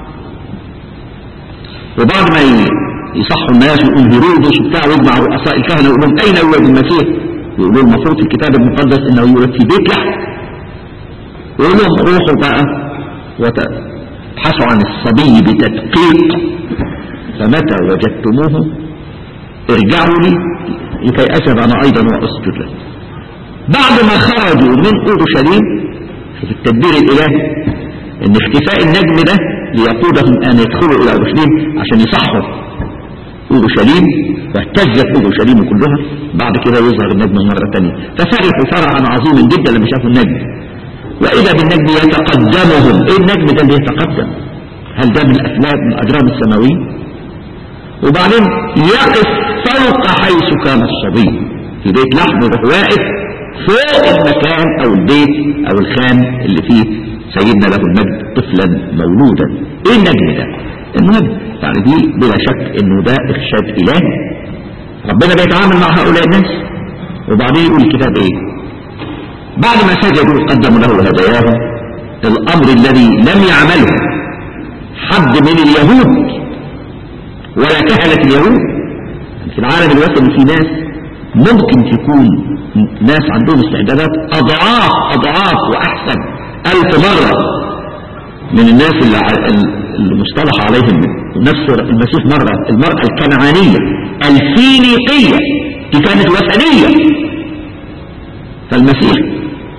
وبعد ما يصحوا الناس ويقول هيرودس وبتاع ويجمع رؤساء الكهنه ويقول لهم اين يولد المسيح يقولوا المفروض في الكتاب المقدس انه يولد في بيت لحم يقول لهم روحوا بقى وتبحثوا عن الصبي بتدقيق فمتى وجدتموه ارجعوا لي لكي اسب انا ايضا واسجد له بعد ما خرجوا من اورشليم في التدبير الالهي ان اختفاء النجم ده ليقودهم ان يدخلوا الى اورشليم عشان يصحوا اورشليم واهتزت اورشليم كلها بعد كده يظهر النجم مرة ثانيه ففرحوا فرحا عظيما جدا لما شافوا النجم واذا بالنجم يتقدمهم ايه النجم ده اللي يتقدم هل ده من الافلام من الاجرام السماويه وبعدين يقف فوق حيث كان الصبي في بيت لحم وهو واقف فوق المكان او البيت او الخان اللي فيه سيدنا له المجد طفلا مولودا ايه النجم ده المهم يعني دي بلا شك انه ده ارشاد الهي ربنا بيتعامل مع هؤلاء الناس وبعدين يقول الكتاب ايه بعد ما سجدوا قدموا له هداياهم الامر الذي لم يعمله حد من اليهود ولا كهنة اليهود في العالم الوثني في ناس ممكن تكون ناس عندهم استعدادات أضعاف أضعاف وأحسن ألف مرة من الناس اللي المصطلح عليهم نفس المسيح مرة المرأة الكنعانية الفينيقية دي كانت وثنية فالمسيح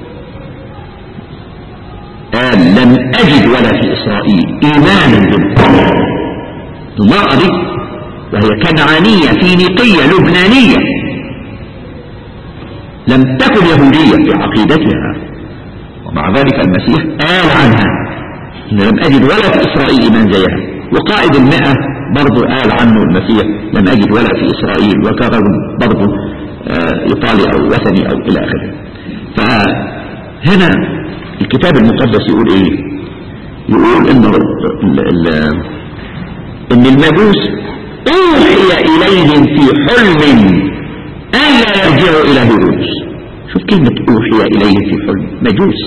قال لم أجد ولا في إسرائيل إيمانا بالله المرأة دي وهي كنعانية فينيقية لبنانية لم تكن يهودية في عقيدتها ومع ذلك المسيح قال عنها إن لم أجد ولا في إسرائيل إيمان زيها وقائد المئة برضو قال عنه المسيح لم أجد ولا في إسرائيل وكان برضو آه، إيطالي أو وثني أو إلى آخره فهنا الكتاب المقدس يقول إيه يقول إن إن المجوس أوحي إليهم في حلم ألا يرجعوا إلى هيرودس شوف كلمة أوحي إليه في حلم مجوس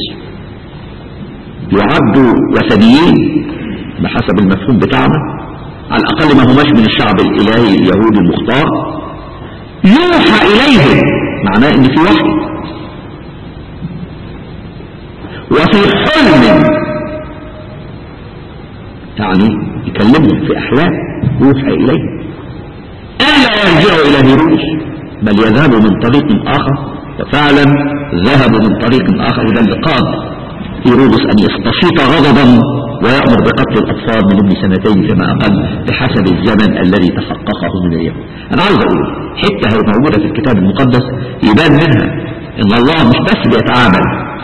يعدوا وثنيين بحسب المفهوم بتاعنا على الأقل ما هماش من الشعب الإلهي اليهودي المختار يوحى إليهم معناه إن في وحي وفي حلم يعني يكلمهم في أحلام ويوحى إليه ألا يرجعوا إلى هيروس بل يذهبوا من طريق آخر وفعلا ذهبوا من طريق آخر إلى اللقاء هيرودس أن يستشيط غضبا ويأمر بقتل الأطفال من ابن سنتين فيما أقل بحسب الزمن الذي تحققه من اليهود أنا عاوز أقول حتة هي موجودة في الكتاب المقدس يبان منها إن الله مش بس بيتعامل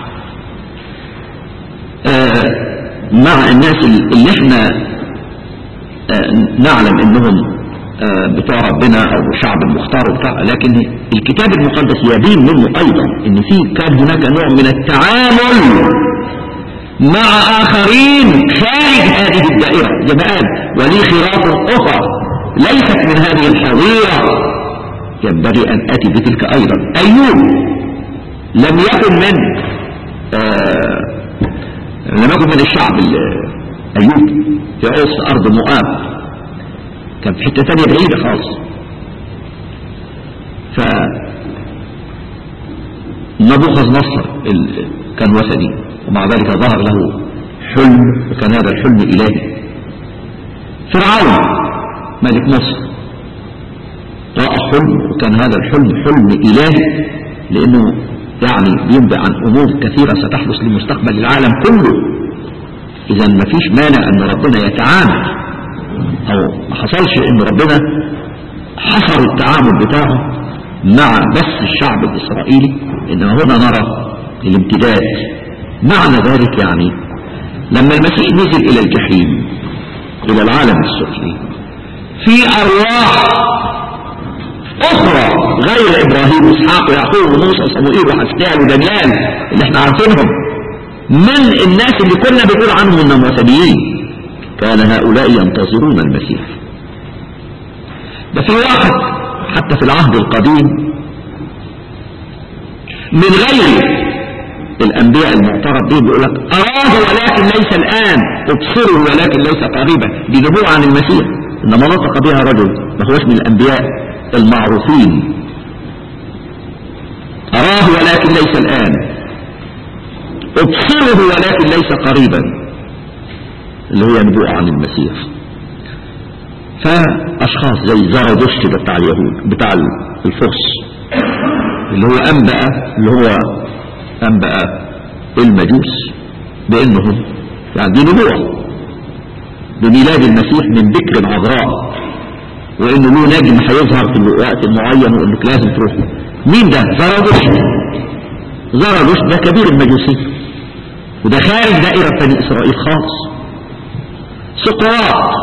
آه مع الناس اللي احنا آه نعلم انهم آه بتوع ربنا او شعب المختار وبتاع لكن الكتاب المقدس يبين منه ايضا ان في كان هناك نوع من التعامل مع آخرين خارج هذه الدائرة زي ما قال ولي خراف أخرى ليست من هذه الحظيرة ينبغي أن أتي بتلك أيضا أيوب لم يكن من آه لم يكن من الشعب أيوب في عوص أرض مؤاب كان في حتة ثانية بعيدة خالص ف نبوخذ نصر كان وثني ومع ذلك ظهر له حلم وكان هذا الحلم إلهي فرعون ملك مصر رأى حلم وكان هذا الحلم حلم إلهي لأنه يعني بينبئ عن أمور كثيرة ستحدث لمستقبل العالم كله إذا ما فيش مانع أن ربنا يتعامل أو ما حصلش أن ربنا حصر التعامل بتاعه مع بس الشعب الإسرائيلي إنما هنا نرى الامتداد معنى ذلك يعني لما المسيح نزل إلى الجحيم إلى العالم السفلي في أرواح أخرى غير إبراهيم وإسحاق ويعقوب وموسى وصموئيل وحسنيال ودانيال اللي احنا عارفينهم من الناس اللي كنا بنقول عنهم انهم وثنيين كان هؤلاء ينتظرون المسيح ده في واحد حتى في العهد القديم من غير الأنبياء المعترف بهم بيقول لك أراه ولكن ليس الآن أبصره ولكن ليس قريبا دي نبوة عن المسيح إنما نطق بها رجل ما هوش من الأنبياء المعروفين أراه ولكن ليس الآن أبصره ولكن ليس قريبا اللي هي نبوءة عن المسيح فأشخاص زي زرادشت ده بتاع اليهود بتاع الفرس اللي هو أنبأ اللي هو أنبأ المجوس بأنهم يعني دي نبوة بميلاد المسيح من بكر عذراء وانه له نجم هيظهر في الوقت المعين وانك لازم تروح مين ده زرادشت زرادشت ده كبير المجوسية وده خارج دائرة بني اسرائيل خالص سقراط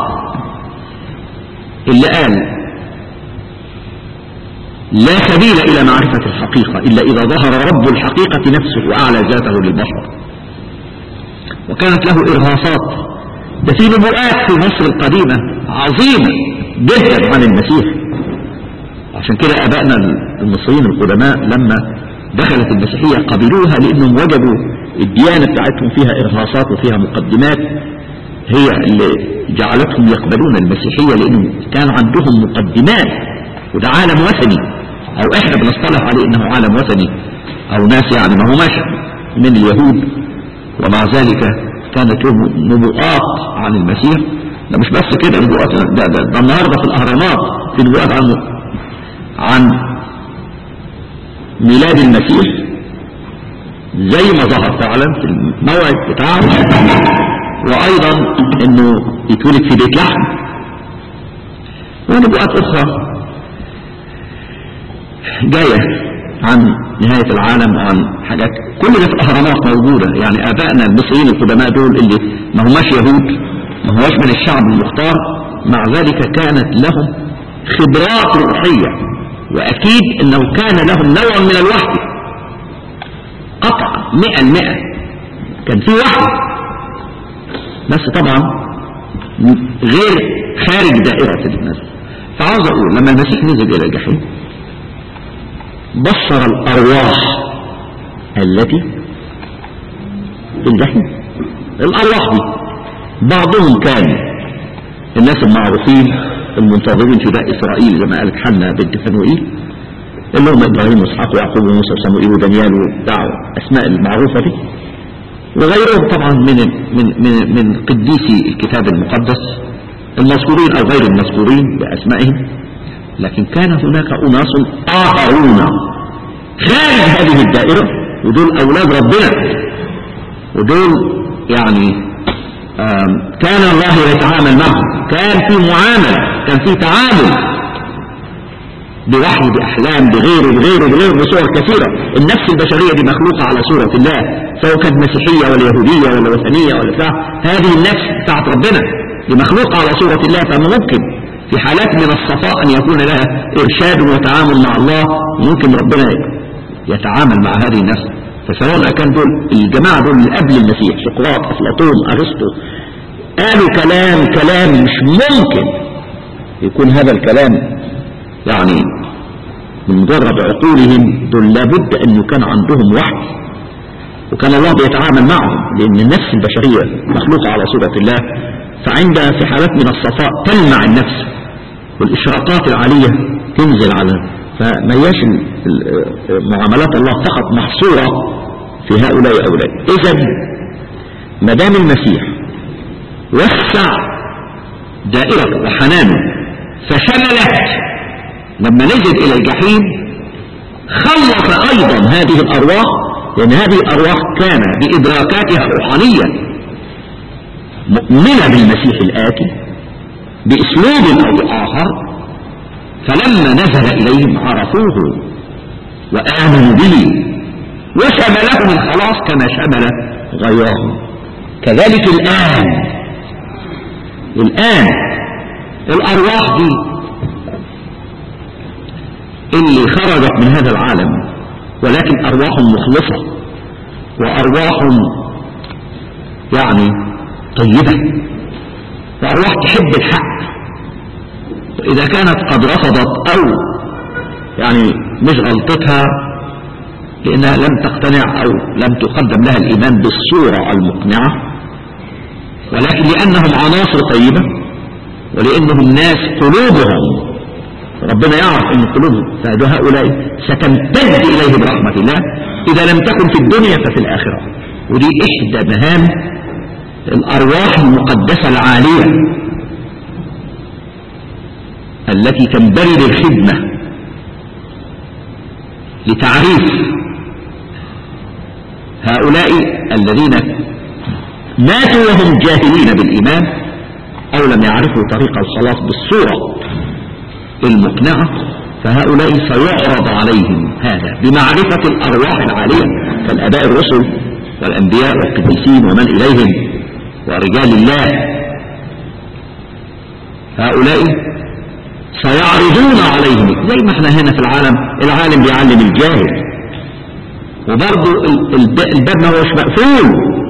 اللي قال لا سبيل الى معرفة الحقيقة الا اذا ظهر رب الحقيقة نفسه واعلى ذاته للبشر وكانت له ارهاصات ده في نبوءات في مصر القديمة عظيمة جدا عن المسيح عشان كده ابائنا المصريين القدماء لما دخلت المسيحية قبلوها لانهم وجدوا الديانة بتاعتهم فيها ارهاصات وفيها مقدمات هي اللي جعلتهم يقبلون المسيحية لانه كان عندهم مقدمات وده عالم وثني او احنا بنصطلح عليه انه عالم وثني او ناس يعني ما هماش من اليهود ومع ذلك كانت لهم نبوءات عن المسيح ده مش بس كده نبوءات ده, ده, ده النهارده في الاهرامات في نبوءات عن عن ميلاد المسيح زي ما ظهر فعلا في الموعد بتاعه وايضا انه يتولد في بيت لحم ونبوءات اخرى جايه عن نهاية العالم وعن حاجات كل ده في الأهرامات موجودة يعني آبائنا المصريين القدماء دول اللي ما هماش يهود ما هواش من الشعب المختار مع ذلك كانت لهم خبرات روحية وأكيد أنه كان لهم نوع من الوحي قطع مئة المئة كان في وحي بس طبعا غير خارج دائرة الناس فعاوز أقول لما المسيح نزل إلى الجحيم بصر الأرواح التي في الجحيم الأرواح دي بعضهم كان الناس المعروفين المنتظرين في باء إسرائيل زي ما قالت حنا بنت فنوئيل اللي هم إبراهيم وإسحاق ويعقوب وموسى وصموئيل ودانيال وبتاع أسماء المعروفة دي وغيرهم طبعا من من من من قديسي الكتاب المقدس المذكورين او غير المذكورين باسمائهم لكن كان هناك اناس اخرون خارج هذه الدائره ودول اولاد ربنا ودول يعني كان الله يتعامل معهم كان في معامله كان في تعامل بوحي بأحلام بغيره بغيره بغيره بصور كثيرة النفس البشرية دي مخلوقة على صورة الله سواء كانت مسيحية ولا يهودية ولا وثنية ولا بتاع هذه النفس بتاعت ربنا دي مخلوقة على صورة الله فممكن في حالات من الصفاء أن يكون لها إرشاد وتعامل مع الله ممكن ربنا يتعامل مع هذه النفس فسواء كان دول الجماعة دول اللي قبل المسيح سقراط أفلاطون أرسطو قالوا كلام كلام مش ممكن يكون هذا الكلام يعني من مجرد عقولهم دول لابد أن يكون عندهم وحي وكان الله بيتعامل معهم لأن النفس البشرية مخلوقة على صورة الله فعند في حالات من الصفاء تلمع النفس والإشراقات العالية تنزل على فما هياش معاملات الله فقط محصورة في هؤلاء أولاد إذا ما دام المسيح وسع دائرة وحنانه فشملت لما نزل إلى الجحيم خلص أيضا هذه الأرواح لأن هذه الأرواح كان بإدراكاتها الروحانية مؤمنة بالمسيح الآتي بأسلوب أو بآخر فلما نزل إليهم عرفوه وآمنوا به وشملهم الخلاص كما شمل غيرهم كذلك الآن الآن الأرواح دي اللي خرجت من هذا العالم ولكن أرواح مخلصة وأرواح يعني طيبة وأرواح تحب الحق وإذا كانت قد رفضت أو يعني مش غلطتها لأنها لم تقتنع أو لم تقدم لها الإيمان بالصورة المقنعة ولكن لأنهم عناصر طيبة ولأنهم ناس قلوبهم ربنا يعرف ان قلوبهم فهؤلاء ستمتد اليه برحمة الله اذا لم تكن في الدنيا ففي الاخرة ودي احدى مهام الارواح المقدسة العالية التي تنبري للخدمة لتعريف هؤلاء الذين ماتوا وهم جاهلين بالإيمان أو لم يعرفوا طريق الخلاص بالصورة المقنعة فهؤلاء سيعرض عليهم هذا بمعرفة الأرواح العالية كالأباء الرسل والأنبياء والقديسين ومن إليهم ورجال الله هؤلاء سيعرضون عليهم زي ما احنا هنا في العالم العالم بيعلم الجاهل وبرضه الباب ما هوش مقفول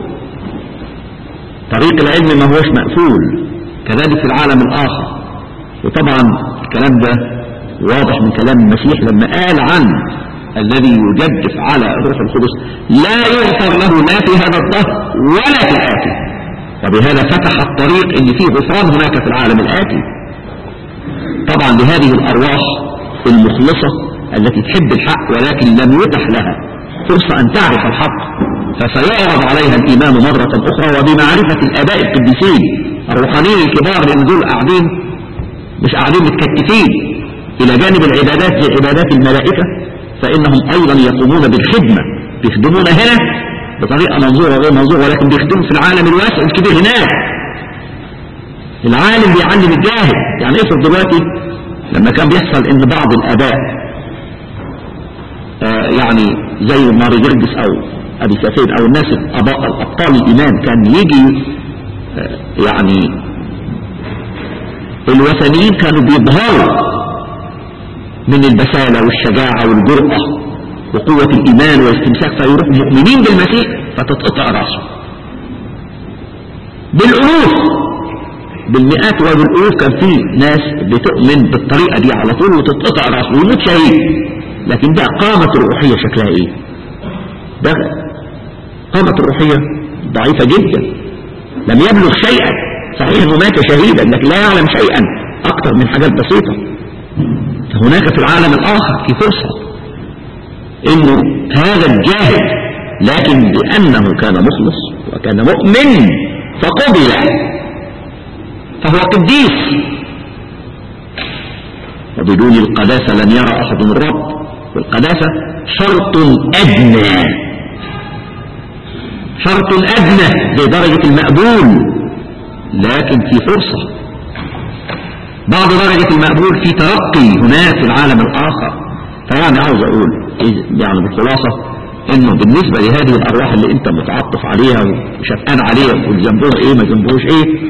طريق العلم ما هوش مقفول كذلك في العالم الآخر وطبعا الكلام ده واضح من كلام المسيح لما قال عن الذي يجدف على الروح القدس لا يغفر له لا في هذا الظهر ولا في الآتي وبهذا فتح الطريق ان فيه غفران هناك في العالم الآتي طبعا لهذه الأرواح المخلصة التي تحب الحق ولكن لم يتح لها فرصة أن تعرف الحق فسيعرض عليها الإيمان مرة أخرى وبمعرفة الآباء القديسين الروحانيين الكبار لأن دول قاعدين مش قاعدين متكتفين إلى جانب العبادات زي عبادات الملائكة فإنهم أيضا يقومون بالخدمة بيخدمون هنا بطريقة منظورة غير منظورة ولكن بيخدموا في العالم الواسع الكبير هناك العالم بيعلم الجاهل يعني افرض دلوقتي لما كان بيحصل ان بعض الاباء آه يعني زي ماري جرجس او ابي سفين او الناس الابطال الايمان كان يجي آه يعني الوثنيين كانوا بيظهروا من البسالة والشجاعة والجرأة وقوة الإيمان والاستمساك فيروح مؤمنين بالمسيح فتتقطع رأسه بالألوف بالمئات وبالألوف كان في ناس بتؤمن بالطريقة دي على طول وتتقطع رأسه ويموت شهيد لكن ده قامة الروحية شكلها ايه ده قامة الروحية ضعيفة جدا لم يبلغ شيئا صحيح انه مات شهيدا لكن لا يعلم شيئا اكثر من حاجات بسيطة هناك في العالم الاخر في فرصة انه هذا الجاهل لكن لانه كان مخلص وكان مؤمن فقبل فهو قديس وبدون القداسة لن يرى أحد الرب والقداسة شرط أدنى شرط أدنى زي درجة المقبول لكن في فرصة بعد درجة المقبول في ترقي هناك في العالم الآخر فيعني عاوز أقول يعني بالخلاصة انه بالنسبة لهذه الارواح اللي انت متعطف عليها وشفقان عليها والجنبوها ايه ما جنبوش ايه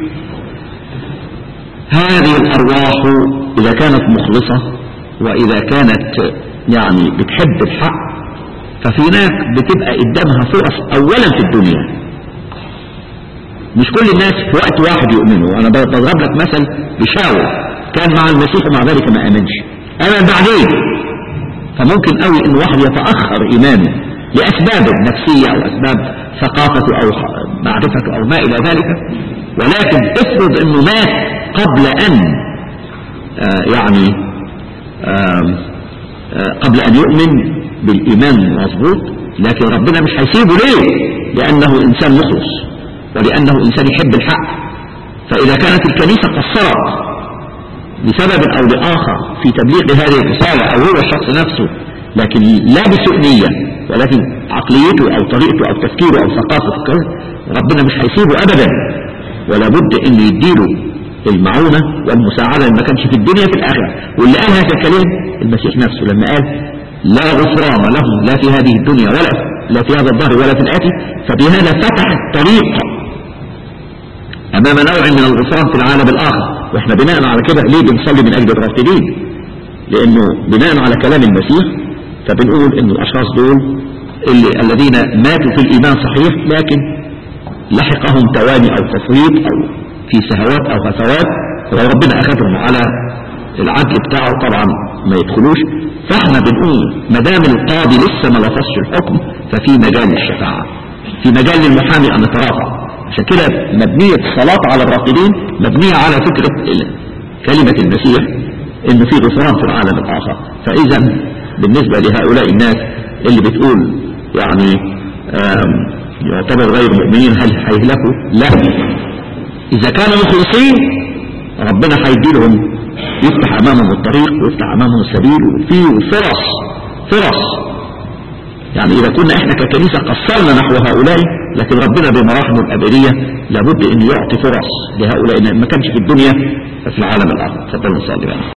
هذه الارواح اذا كانت مخلصة واذا كانت يعني بتحب الحق ففي هناك بتبقى قدامها فرص اولا في الدنيا مش كل الناس في وقت واحد يؤمنوا انا بضرب لك مثل بشاور كان مع المسيح ومع ذلك ما امنش امن بعدين فممكن قوي ان واحد يتاخر ايمانه لاسباب نفسيه او اسباب ثقافته او معرفته او ما الى ذلك ولكن افرض انه مات قبل ان آه يعني آه آه قبل ان يؤمن بالايمان المظبوط لكن ربنا مش هيسيبه ليه لانه انسان مخلص ولانه انسان يحب الحق فاذا كانت الكنيسه قصرت لسبب او لاخر في تبليغ هذه الرساله او هو الشخص نفسه لكن لا بسوء نيه ولكن عقليته او طريقته او تفكيره او ثقافته ربنا مش هيسيبه ابدا ولا بد ان يديله المعونة والمساعدة ما كانش في الدنيا في الآخرة واللي قال هذا الكلام المسيح نفسه لما قال لا غفران لهم لا في هذه الدنيا ولا لا في هذا الظهر ولا في الآتي فبهذا فتح الطريق أمام نوع من الغفران في العالم الآخر وإحنا بناء على كده ليه بنصلي من أجل الرافدين لأنه بناء على كلام المسيح فبنقول ان الاشخاص دول اللي الذين ماتوا في الايمان صحيح لكن لحقهم تواني او تفريط او في سهوات او هفوات وربنا اخذهم على العدل بتاعه طبعا ما يدخلوش فاحنا بنقول ما دام القاضي لسه ما لفظش الحكم ففي مجال للشفاعه في مجال للمحامي ان يترافع عشان كده مبنيه الصلاه على الراقدين مبنيه على فكره كلمه المسيح انه في غفران في العالم الاخر فاذا بالنسبة لهؤلاء الناس اللي بتقول يعني يعتبر غير مؤمنين هل هيهلكوا لا إذا كانوا مخلصين ربنا هيدي لهم يفتح أمامهم الطريق ويفتح أمامهم السبيل وفي فرص فرص يعني إذا كنا إحنا ككنيسة قصرنا نحو هؤلاء لكن ربنا بمراحمه الأبدية لابد أن يعطي فرص لهؤلاء ما كانش في الدنيا في العالم الآخر تفضل نصلي بقى